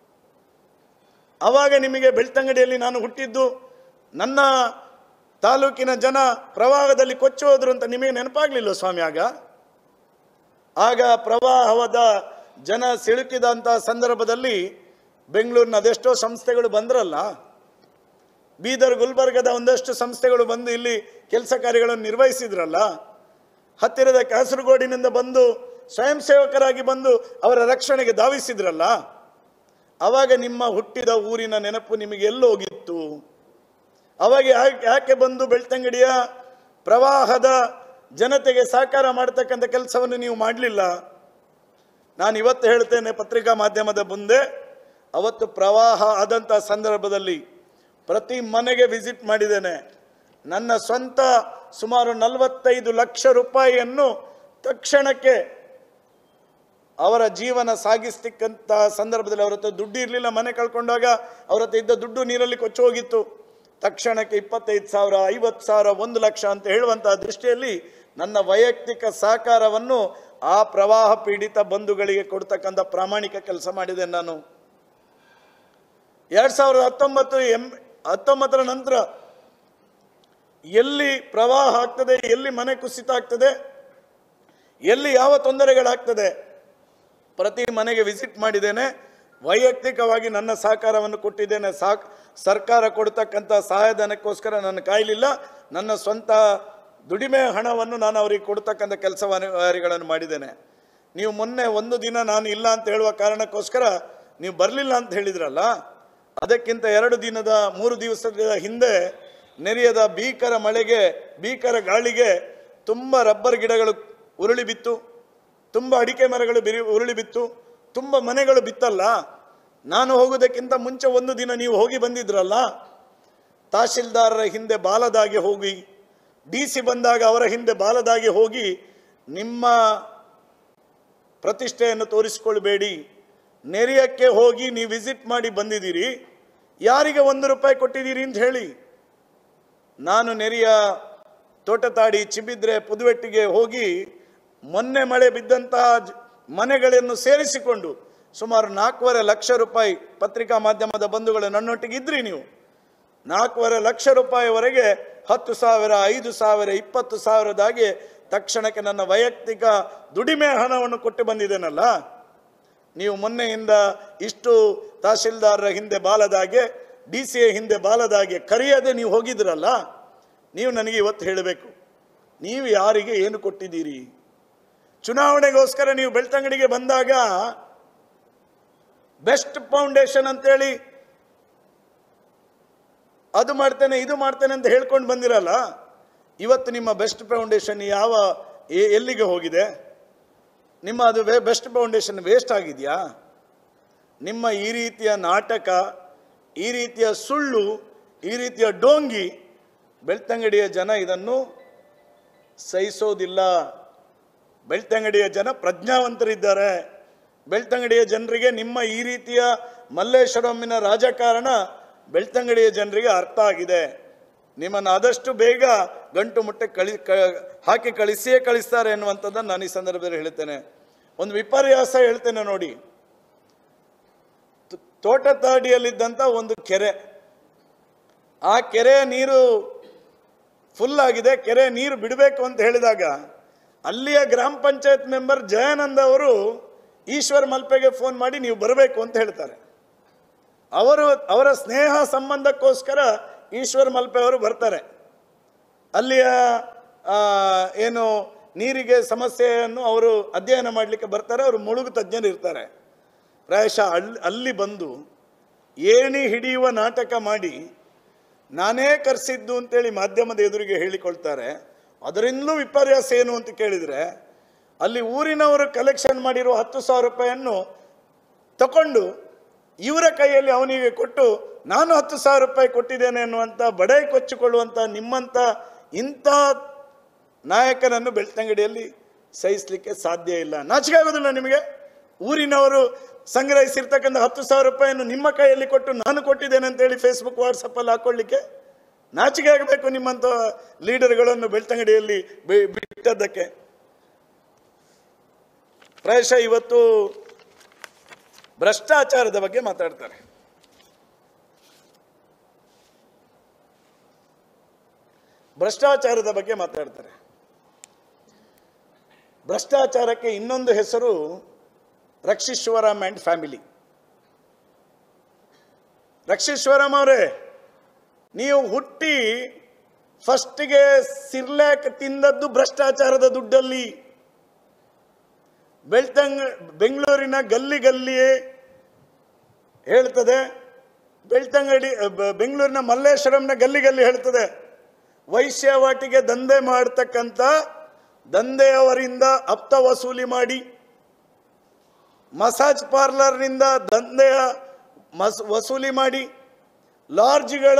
ಆವಾಗ ನಿಮಗೆ ಬೆಳ್ತಂಗಡಿಯಲ್ಲಿ ನಾನು ಹುಟ್ಟಿದ್ದು ನನ್ನ ತಾಲೂಕಿನ ಜನ ಪ್ರವಾಹದಲ್ಲಿ ಕೊಚ್ಚಿ ಹೋದ್ರು ಅಂತ ನಿಮಗೆ ನೆನಪಾಗ್ಲಿಲ್ವ ಸ್ವಾಮಿ ಆಗ ಆಗ ಪ್ರವಾಹದ ಜನ ಸಿಲುಕಿದಂಥ ಸಂದರ್ಭದಲ್ಲಿ ಬೆಂಗಳೂರಿನ ಅದೆಷ್ಟೋ ಸಂಸ್ಥೆಗಳು ಬಂದ್ರಲ್ಲ ಬೀದರ್ ಗುಲ್ಬರ್ಗದ ಒಂದಷ್ಟು ಸಂಸ್ಥೆಗಳು ಬಂದು ಇಲ್ಲಿ ಕೆಲಸ ಕಾರ್ಯಗಳನ್ನು ನಿರ್ವಹಿಸಿದ್ರಲ್ಲ ಹತ್ತಿರದ ಕಾಸರಗೋಡಿನಿಂದ ಬಂದು ಸ್ವಯಂ ಸೇವಕರಾಗಿ ಬಂದು ಅವರ ರಕ್ಷಣೆಗೆ ಧಾವಿಸಿದ್ರಲ್ಲ ಅವಾಗ ನಿಮ್ಮ ಹುಟ್ಟಿದ ಊರಿನ ನೆನಪು ನಿಮಗೆ ಎಲ್ಲೋಗಿತ್ತು ಅವಾಗ ಯಾ- ಯಾಕೆ ಬಂದು ಬೆಳ್ತಂಗಡಿಯ ಪ್ರವಾಹದ ಜನತೆಗೆ ಸಹಕಾರ ಮಾಡ್ತಕ್ಕಂಥ ಕೆಲಸವನ್ನು ನೀವು ಮಾಡಲಿಲ್ಲ ನಾನು ಇವತ್ತು ಹೇಳ್ತೇನೆ ಪತ್ರಿಕಾ ಮಾಧ್ಯಮದ ಮುಂದೆ ಅವತ್ತು ಪ್ರವಾಹ ಆದಂಥ ಸಂದರ್ಭದಲ್ಲಿ ಪ್ರತಿ ಮನೆಗೆ ವಿಸಿಟ್ ಮಾಡಿದ್ದೇನೆ ನನ್ನ ಸ್ವಂತ ಸುಮಾರು ನಲವತ್ತೈದು ಲಕ್ಷ ರೂಪಾಯಿಯನ್ನು ತಕ್ಷಣಕ್ಕೆ ಅವರ ಜೀವನ ಸಾಗಿಸ್ತಕ್ಕಂಥ ಸಂದರ್ಭದಲ್ಲಿ ಅವ್ರ ಹತ್ರ ದುಡ್ಡು ಇರಲಿಲ್ಲ ಮನೆ ಕಳ್ಕೊಂಡಾಗ ಅವ್ರ ಹತ್ರ ಇದ್ದ ದುಡ್ಡು ನೀರಲ್ಲಿ ಕೊಚ್ಚಿ ಹೋಗಿತ್ತು ತಕ್ಷಣಕ್ಕೆ ಇಪ್ಪತ್ತೈದು ಸಾವಿರ ಐವತ್ತು ಸಾವಿರ ಒಂದು ಲಕ್ಷ ಅಂತ ಹೇಳುವಂತಹ ದೃಷ್ಟಿಯಲ್ಲಿ ನನ್ನ ವೈಯಕ್ತಿಕ ಸಹಕಾರವನ್ನು ಆ ಪ್ರವಾಹ ಪೀಡಿತ ಬಂಧುಗಳಿಗೆ ಕೊಡ್ತಕ್ಕಂಥ ಪ್ರಾಮಾಣಿಕ ಕೆಲಸ ಮಾಡಿದೆ ನಾನು ಎರಡ್ ಸಾವಿರದ ಹತ್ತೊಂಬತ್ತು ಎಂ ಹತ್ತೊಂಬತ್ತರ ನಂತರ ಎಲ್ಲಿ ಪ್ರವಾಹ ಆಗ್ತದೆ ಎಲ್ಲಿ ಮನೆ ಕುಸಿತ ಆಗ್ತದೆ ಎಲ್ಲಿ ಯಾವ ತೊಂದರೆಗಳಾಗ್ತದೆ ಪ್ರತಿ ಮನೆಗೆ ವಿಸಿಟ್ ಮಾಡಿದ್ದೇನೆ ವೈಯಕ್ತಿಕವಾಗಿ ನನ್ನ ಸಹಕಾರವನ್ನು ಕೊಟ್ಟಿದ್ದೇನೆ ಸಾಕ್ ಸರ್ಕಾರ ಕೊಡ್ತಕ್ಕಂಥ ಸಹಾಯಧನಕ್ಕೋಸ್ಕರ ನಾನು ಕಾಯಲಿಲ್ಲ ನನ್ನ ಸ್ವಂತ ದುಡಿಮೆ ಹಣವನ್ನು ನಾನು ಅವರಿಗೆ ಕೊಡ್ತಕ್ಕಂಥ ಕೆಲಸವನ್ನು ಮಾಡಿದ್ದೇನೆ ನೀವು ಮೊನ್ನೆ ಒಂದು ದಿನ ನಾನು ಇಲ್ಲ ಅಂತ ಹೇಳುವ ಕಾರಣಕ್ಕೋಸ್ಕರ ನೀವು ಬರಲಿಲ್ಲ ಅಂತ ಹೇಳಿದ್ರಲ್ಲ ಅದಕ್ಕಿಂತ ಎರಡು ದಿನದ ಮೂರು ದಿವಸದ ಹಿಂದೆ ನೆರೆಯದ ಭೀಕರ ಮಳೆಗೆ ಭೀಕರ ಗಾಳಿಗೆ ತುಂಬ ರಬ್ಬರ್ ಗಿಡಗಳು ಉರುಳಿ ಬಿತ್ತು ತುಂಬ ಅಡಿಕೆ ಮರಗಳು ಬಿರಿ ಉರುಳಿ ಬಿತ್ತು ತುಂಬ ಮನೆಗಳು ಬಿತ್ತಲ್ಲ ನಾನು ಹೋಗುವುದಕ್ಕಿಂತ ಮುಂಚೆ ಒಂದು ದಿನ ನೀವು ಹೋಗಿ ಬಂದಿದ್ರಲ್ಲ ತಹಶೀಲ್ದಾರರ ಹಿಂದೆ ಬಾಲದಾಗೆ ಹೋಗಿ ಡಿ ಸಿ ಬಂದಾಗ ಅವರ ಹಿಂದೆ ಬಾಲದಾಗೆ ಹೋಗಿ ನಿಮ್ಮ ಪ್ರತಿಷ್ಠೆಯನ್ನು ತೋರಿಸಿಕೊಳ್ಬೇಡಿ ನೆರೆಯಕ್ಕೆ ಹೋಗಿ ನೀವು ವಿಸಿಟ್ ಮಾಡಿ ಬಂದಿದ್ದೀರಿ ಯಾರಿಗೆ ಒಂದು ರೂಪಾಯಿ ಕೊಟ್ಟಿದ್ದೀರಿ ಅಂತ ಹೇಳಿ ನಾನು ನೆರೆಯ ತೋಟತಾಡಿ ಚಿಬಿದ್ರೆ ಪುದುವೆಟ್ಟಿಗೆ ಹೋಗಿ ಮೊನ್ನೆ ಮಳೆ ಬಿದ್ದಂತಹ ಜ- ಮನೆಗಳನ್ನು ಸೇರಿಸಿಕೊಂಡು ಸುಮಾರು ನಾಲ್ಕೂವರೆ ಲಕ್ಷ ರೂಪಾಯಿ ಪತ್ರಿಕಾ ಮಾಧ್ಯಮದ ಬಂಧುಗಳು ನನ್ನೊಟ್ಟಿಗೆ ಇದ್ರಿ ನೀವು ನಾಲ್ಕೂವರೆ ಲಕ್ಷ ರೂಪಾಯಿವರೆಗೆ ಹತ್ತು ಸಾವಿರ ಐದು ಸಾವಿರ ಇಪ್ಪತ್ತು ಸಾವಿರದಾಗಿ ತಕ್ಷಣಕ್ಕೆ ನನ್ನ ವೈಯಕ್ತಿಕ ದುಡಿಮೆ ಹಣವನ್ನು ಕೊಟ್ಟು ಬಂದಿದ್ದೇನಲ್ಲ ನೀವು ಮೊನ್ನೆಯಿಂದ ಇಷ್ಟು ತಹಶೀಲ್ದಾರರ ಹಿಂದೆ ಬಾಲದಾಗೆ ಡಿ ಸಿ ಎ ಹಿಂದೆ ಬಾಲದಾಗೆ ಕರೆಯದೆ ನೀವು ಹೋಗಿದ್ರಲ್ಲ ನೀವು ನನಗೆ ಇವತ್ತು ಹೇಳಬೇಕು ನೀವು ಯಾರಿಗೆ ಏನು ಕೊಟ್ಟಿದ್ದೀರಿ ಚುನಾವಣೆಗೋಸ್ಕರ ನೀವು ಬೆಳ್ತಂಗಡಿಗೆ ಬಂದಾಗ ಬೆಸ್ಟ್ ಫೌಂಡೇಶನ್ ಅಂತೇಳಿ ಅದು ಮಾಡ್ತೇನೆ ಇದು ಮಾಡ್ತೇನೆ ಅಂತ ಹೇಳ್ಕೊಂಡು ಬಂದಿರಲ್ಲ ಇವತ್ತು ನಿಮ್ಮ ಬೆಸ್ಟ್ ಫೌಂಡೇಶನ್ ಯಾವ ಎ- ಎಲ್ಲಿಗೆ ಹೋಗಿದೆ ನಿಮ್ಮ ಅದು ಬೆಸ್ಟ್ ಫೌಂಡೇಶನ್ ವೇಸ್ಟ್ ಆಗಿದೆಯಾ ನಿಮ್ಮ ಈ ರೀತಿಯ ನಾಟಕ ಈ ರೀತಿಯ ಸುಳ್ಳು ಈ ರೀತಿಯ ಡೋಂಗಿ ಬೆಳ್ತಂಗಡಿಯ ಜನ ಇದನ್ನು ಸಹಿಸೋದಿಲ್ಲ ಬೆಳ್ತಂಗಡಿಯ ಜನ ಪ್ರಜ್ಞಾವಂತರಿದ್ದಾರೆ ಬೆಳ್ತಂಗಡಿಯ ಜನರಿಗೆ ನಿಮ್ಮ ಈ ರೀತಿಯ ಮಲ್ಲೇಶ್ವರಮ್ಮಿನ ರಾಜಕಾರಣ ಬೆಳ್ತಂಗಡಿಯ ಜನರಿಗೆ ಅರ್ಥ ಆಗಿದೆ ನಿಮ್ಮನ್ನು ಆದಷ್ಟು ಬೇಗ ಗಂಟು ಮುಟ್ಟೆ ಕಳಿ ಕ- ಹಾಕಿ ಕಳಿಸಿಯೇ ಕಳಿಸ್ತಾರೆ ಎನ್ನುವಂಥದ್ದನ್ನು ನಾನು ಈ ಸಂದರ್ಭದಲ್ಲಿ ಹೇಳ್ತೇನೆ ಒಂದು ವಿಪರ್ಯಾಸ ಹೇಳ್ತೇನೆ ನೋಡಿ ತ- ತೋಟತಾಡಿಯಲ್ಲಿದ್ದಂಥ ಒಂದು ಕೆರೆ ಆ ಕೆರೆ ನೀರು ಫುಲ್ ಆಗಿದೆ ಕೆರೆ ನೀರು ಬಿಡಬೇಕು ಅಂತ ಹೇಳಿದಾಗ ಅಲ್ಲಿಯ ಗ್ರಾಮ ಪಂಚಾಯತ್ ಮೆಂಬರ್ ಜಯಾನಂದ ಅವರು ಈಶ್ವರ್ ಮಲ್ಪೆಗೆ ಫೋನ್ ಮಾಡಿ ನೀವು ಬರಬೇಕು ಅಂತ ಹೇಳ್ತಾರೆ ಅವರು ಅವರ ಸ್ನೇಹ ಸಂಬಂಧಕ್ಕೋಸ್ಕರ ಈಶ್ವರ್ ಮಲ್ಪೆ ಅವರು ಬರ್ತಾರೆ ಅಲ್ಲಿಯ ಆ, ಏನು ನೀರಿಗೆ ಸಮಸ್ಯೆಯನ್ನು ಅವರು ಅಧ್ಯಯನ ಮಾಡಲಿಕ್ಕೆ ಬರ್ತಾರೆ ಅವರು ಮುಳುಗು ತಜ್ಞರು ಇರ್ತಾರೆ ಪ್ರಾಯಶಃ ಅಲ್ಲಿ ಅಲ್ಲಿ ಬಂದು ಏಣಿ ಹಿಡಿಯುವ ನಾಟಕ ಮಾಡಿ ನಾನೇ ಕರೆಸಿದ್ದು ಅಂತೇಳಿ ಮಾಧ್ಯಮದ ಎದುರಿಗೆ ಹೇಳಿಕೊಳ್ತಾರೆ ಅದರಿಂದಲೂ ವಿಪರ್ಯಾಸ ಏನು ಅಂತ ಕೇಳಿದರೆ ಅಲ್ಲಿ ಊರಿನವರು ಕಲೆಕ್ಷನ್ ಮಾಡಿರುವ ಹತ್ತು ಸಾವಿರ ರೂಪಾಯಿಯನ್ನು ತಕೊಂಡು ಇವರ ಕೈಯಲ್ಲಿ ಅವನಿಗೆ ಕೊಟ್ಟು ನಾನು ಹತ್ತು ಸಾವಿರ ರೂಪಾಯಿ ಕೊಟ್ಟಿದ್ದೇನೆ ಅನ್ನುವಂಥ ಬಡಾಯಿ ಕೊಚ್ಚಿಕೊಳ್ಳುವಂಥ ನಿಮ್ಮಂಥ ಇಂಥ ನಾಯಕನನ್ನು ಬೆಳ್ತಂಗಡಿಯಲ್ಲಿ ಸಹಿಸಲಿಕ್ಕೆ ಸಾಧ್ಯ ಇಲ್ಲ ನಾಚಿಕೆ ಆಗೋದಿಲ್ಲ ನಿಮಗೆ ಊರಿನವರು ಸಂಗ್ರಹಿಸಿರ್ತಕ್ಕಂಥ ಹತ್ತು ಸಾವಿರ ರೂಪಾಯಿಯನ್ನು ನಿಮ್ಮ ಕೈಯಲ್ಲಿ ಕೊಟ್ಟು ನಾನು ಕೊಟ್ಟಿದ್ದೇನೆ ಅಂತೇಳಿ ಫೇಸ್ಬುಕ್ ವಾಟ್ಸಪ್ಪಲ್ಲಿ ಹಾಕೊಳ್ಳಿಕ್ಕೆ ನಾಚಿಕೆ ಆಗಬೇಕು ನಿಮ್ಮಂಥ ಲೀಡರ್ಗಳನ್ನು ಬೆಳ್ತಂಗಡಿಯಲ್ಲಿ ಬಿ- ಬಿಟ್ಟದ್ದಕ್ಕೆ ಪ್ರಾಯಶಃ ಇವತ್ತು ಭ್ರಷ್ಟಾಚಾರದ ಬಗ್ಗೆ ಮಾತಾಡ್ತಾರೆ ಭ್ರಷ್ಟಾಚಾರದ ಬಗ್ಗೆ ಮಾತಾಡ್ತಾರೆ ಭ್ರಷ್ಟಾಚಾರಕ್ಕೆ ಇನ್ನೊಂದು ಹೆಸರು ರಕ್ಷೀಶ್ವರಂ ಆ್ಯಂಡ್ ಫ್ಯಾಮಿಲಿ ರಕ್ಷೀಶ್ವರಂ ಅವರೇ ನೀವು ಹುಟ್ಟಿ ಫಸ್ಟಿಗೆ ಸಿರ್ಲ್ಯಾಕ್ ತಿಂದದ್ದು ಭ್ರಷ್ಟಾಚಾರದ ದುಡ್ಡಲ್ಲಿ ಬೆಳ್ತಂಗ ಬೆಂಗಳೂರಿನ ಗಲ್ಲಿ ಗಲ್ಲಿಯೇ ಹೇಳ್ತದೆ ಬೆಳ್ತಂಗಡಿ ಬ- ಬೆಂಗಳೂರಿನ ಮಲ್ಲೇಶ್ವರಂನ ಗಲ್ಲಿ ಗಲ್ಲಿ ಹೇಳ್ತದೆ ವೈಶ್ಯವಾಟಿಗೆ ದಂಧೆ ಮಾಡ್ತಕ್ಕಂಥ ದಂಧೆಯವರಿಂದ ಹಪ್ತ ವಸೂಲಿ ಮಾಡಿ ಮಸಾಜ್ ಪಾರ್ಲರ್ನಿಂದ ದಂಧೆಯ ಮಸ್ ವಸೂಲಿ ಮಾಡಿ ಲಾಡ್ಜ್ಗಳ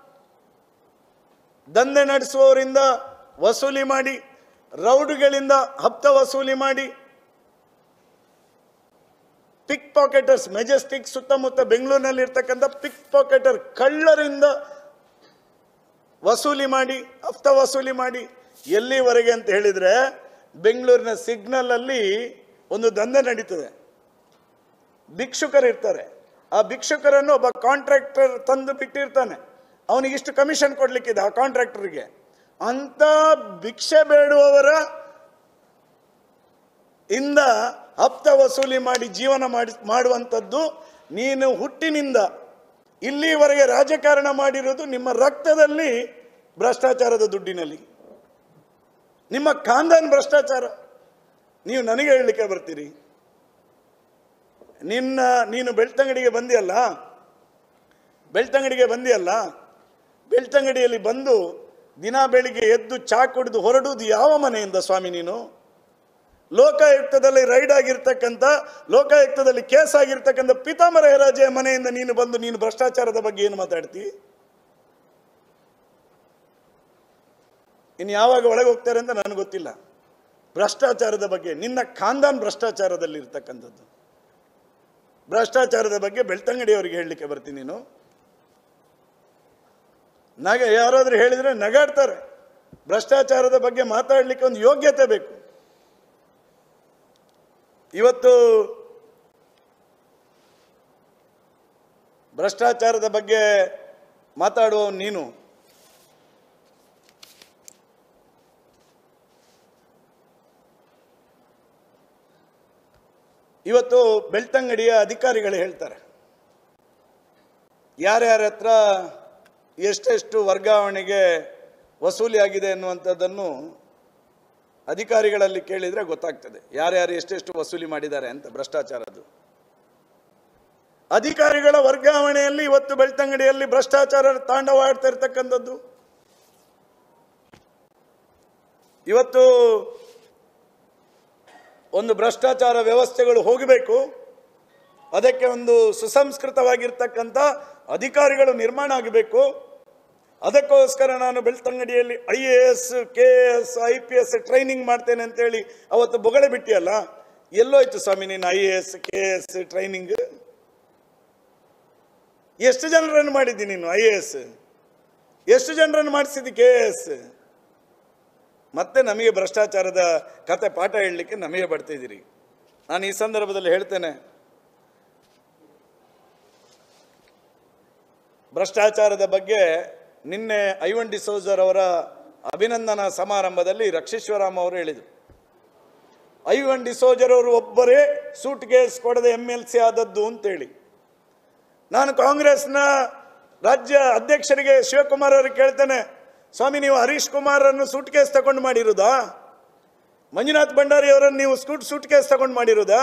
ದಂಧೆ ನಡೆಸುವವರಿಂದ ವಸೂಲಿ ಮಾಡಿ ರೌಡ್ಗಳಿಂದ ಹಪ್ತ ವಸೂಲಿ ಮಾಡಿ ಪಿಕ್ ಪಾಕೆಟರ್ಸ್ ಮೆಜೆಸ್ಟಿಕ್ ಸುತ್ತಮುತ್ತ ಬೆಂಗಳೂರಿನಲ್ಲಿ ಇರ್ತಕ್ಕಂಥ ಪಿಕ್ ಪಾಕೆಟರ್ ಕಳ್ಳರಿಂದ ವಸೂಲಿ ಮಾಡಿ ಹಫ್ತ ವಸೂಲಿ ಮಾಡಿ ಎಲ್ಲಿವರೆಗೆ ಅಂತ ಹೇಳಿದ್ರೆ ಬೆಂಗಳೂರಿನ ಸಿಗ್ನಲ್ ಅಲ್ಲಿ ಒಂದು ದಂಧೆ ನಡೀತದೆ ಭಿಕ್ಷುಕರು ಇರ್ತಾರೆ ಆ ಭಿಕ್ಷುಕರನ್ನು ಒಬ್ಬ ಕಾಂಟ್ರಾಕ್ಟರ್ ತಂದು ಬಿಟ್ಟಿರ್ತಾನೆ ಅವನಿಗೆ ಇಷ್ಟು ಕಮಿಷನ್ ಕೊಡ್ಲಿಕ್ಕಿದೆ ಆ ಕಾಂಟ್ರಾಕ್ಟರ್ಗೆ ಅಂತ ಭಿಕ್ಷೆ ಬೇಡುವವರ ಇಂದ ಹಪ್ತ ವಸೂಲಿ ಮಾಡಿ ಜೀವನ ಮಾಡಿ ಮಾಡುವಂಥದ್ದು ನೀನು ಹುಟ್ಟಿನಿಂದ ಇಲ್ಲಿವರೆಗೆ ರಾಜಕಾರಣ ಮಾಡಿರೋದು ನಿಮ್ಮ ರಕ್ತದಲ್ಲಿ ಭ್ರಷ್ಟಾಚಾರದ ದುಡ್ಡಿನಲ್ಲಿ ನಿಮ್ಮ ಖಾನ್ದಾನ್ ಭ್ರಷ್ಟಾಚಾರ ನೀವು ನನಗೆ ಹೇಳಲಿಕ್ಕೆ ಬರ್ತೀರಿ ನಿನ್ನ ನೀನು ಬೆಳ್ತಂಗಡಿಗೆ ಬಂದಿಯಲ್ಲ ಬೆಳ್ತಂಗಡಿಗೆ ಬಂದಿಯಲ್ಲ ಬೆಳ್ತಂಗಡಿಯಲ್ಲಿ ಬಂದು ದಿನ ಬೆಳಿಗ್ಗೆ ಎದ್ದು ಚಾ ಕುಡಿದು ಹೊರಡುವುದು ಯಾವ ಮನೆಯಿಂದ ಸ್ವಾಮಿ ನೀನು ಲೋಕಾಯುಕ್ತದಲ್ಲಿ ರೈಡ್ ಆಗಿರ್ತಕ್ಕಂಥ ಲೋಕಾಯುಕ್ತದಲ್ಲಿ ಕೇಸ್ ಆಗಿರ್ತಕ್ಕಂಥ ಪಿತಾಂಬರ ಹೆರಾಜೆಯ ಮನೆಯಿಂದ ನೀನು ಬಂದು ನೀನು ಭ್ರಷ್ಟಾಚಾರದ ಬಗ್ಗೆ ಏನು ಮಾತಾಡ್ತಿ ಇನ್ನು ಯಾವಾಗ ಒಳಗೆ ಹೋಗ್ತಾರೆ ಅಂತ ನನಗೆ ಗೊತ್ತಿಲ್ಲ ಭ್ರಷ್ಟಾಚಾರದ ಬಗ್ಗೆ ನಿನ್ನ ಖಾನ್ದಾನ್ ಭ್ರಷ್ಟಾಚಾರದಲ್ಲಿ ಇರ್ತಕ್ಕಂಥದ್ದು ಭ್ರಷ್ಟಾಚಾರದ ಬಗ್ಗೆ ಬೆಳ್ತಂಗಡಿಯವರಿಗೆ ಹೇಳಲಿಕ್ಕೆ ಬರ್ತೀನಿ ನೀನು ನಗ ಯಾರಾದ್ರೂ ಹೇಳಿದ್ರೆ ನಗಾಡ್ತಾರೆ ಭ್ರಷ್ಟಾಚಾರದ ಬಗ್ಗೆ ಮಾತಾಡಲಿಕ್ಕೆ ಒಂದು ಯೋಗ್ಯತೆ ಬೇಕು ಇವತ್ತು ಭ್ರಷ್ಟಾಚಾರದ ಬಗ್ಗೆ ಮಾತಾಡುವ ನೀನು ಇವತ್ತು ಬೆಳ್ತಂಗಡಿಯ ಅಧಿಕಾರಿಗಳು ಹೇಳ್ತಾರೆ ಯಾರ್ಯಾರ ಹತ್ರ ಎಷ್ಟೆಷ್ಟು ವರ್ಗಾವಣೆಗೆ ವಸೂಲಿ ಆಗಿದೆ ಎನ್ನುವಂಥದ್ದನ್ನು ಅಧಿಕಾರಿಗಳಲ್ಲಿ ಕೇಳಿದರೆ ಗೊತ್ತಾಗ್ತದೆ ಯಾರ್ಯಾರು ಎಷ್ಟೆಷ್ಟು ವಸೂಲಿ ಮಾಡಿದ್ದಾರೆ ಅಂತ ಭ್ರಷ್ಟಾಚಾರದ್ದು ಅಧಿಕಾರಿಗಳ ವರ್ಗಾವಣೆಯಲ್ಲಿ ಇವತ್ತು ಬೆಳ್ತಂಗಡಿಯಲ್ಲಿ ಭ್ರಷ್ಟಾಚಾರ ತಾಂಡವಾಡ್ತಾ ಇರ್ತಕ್ಕಂಥದ್ದು ಇವತ್ತು ಒಂದು ಭ್ರಷ್ಟಾಚಾರ ವ್ಯವಸ್ಥೆಗಳು ಹೋಗಬೇಕು ಅದಕ್ಕೆ ಒಂದು ಸುಸಂಸ್ಕೃತವಾಗಿರ್ತಕ್ಕಂಥ ಅಧಿಕಾರಿಗಳು ನಿರ್ಮಾಣ ಆಗಬೇಕು ಅದಕ್ಕೋಸ್ಕರ ನಾನು ಬೆಳ್ತಂಗಡಿಯಲ್ಲಿ I A S K S I P S training ಮಾಡ್ತೇನೆ ಅಂತೇಳಿ ಅವತ್ತು ಬೊಗಳೆ ಬಿಟ್ಟಿಯಲ್ಲ ಎಲ್ಲೋಯ್ತು ಸ್ವಾಮಿ ನೀನು I A S K S training ಎಷ್ಟು ಜನರನ್ನು ಮಾಡಿದ್ದಿ ನೀನು ಐ ಎ ಎಸ್ ಎಷ್ಟು ಜನರನ್ನು ಮಾಡಿಸಿದ್ದಿ ಕೆ ಎಸ್ ಮತ್ತೆ ನಮಗೆ ಭ್ರಷ್ಟಾಚಾರದ ಕತೆ ಪಾಠ ಹೇಳಲಿಕ್ಕೆ ನಮಗೆ ಬರ್ತಿದ್ದೀರಿ ನಾನು ಈ ಸಂದರ್ಭದಲ್ಲಿ ಹೇಳ್ತೇನೆ ಭ್ರಷ್ಟಾಚಾರದ ಬಗ್ಗೆ ನಿನ್ನೆ ಐವನ್ ಡಿಸೋಜರ್ ಅವರ ಅಭಿನಂದನಾ ಸಮಾರಂಭದಲ್ಲಿ ರಕ್ಷೀಶ್ವರಾಮ್ ಅವರು ಹೇಳಿದರು ಐವನ್ ಡಿಸೋಜರ್ ಅವರು ಒಬ್ಬರೇ ಸೂಟ್ ಕೇಸ್ ಕೊಡದೆ ಎಮ್ ಎಲ್ ಸಿ ಆದದ್ದು ಅಂತೇಳಿ ನಾನು ಕಾಂಗ್ರೆಸ್ನ ರಾಜ್ಯ ಅಧ್ಯಕ್ಷರಿಗೆ ಶಿವಕುಮಾರ್ ಅವರಿಗೆ ಕೇಳ್ತೇನೆ ಸ್ವಾಮಿ ನೀವು ಹರೀಶ್ ಕುಮಾರನ್ನು ಸೂಟ್ ಕೇಸ್ ತಗೊಂಡು ಮಾಡಿರುವುದಾ ಮಂಜುನಾಥ್ ಭಂಡಾರಿ ಅವರನ್ನು ನೀವು ಸ್ಕೂಟ್ ಸೂಟ್ ಕೇಸ್ ತಗೊಂಡು ಮಾಡಿರುವುದಾ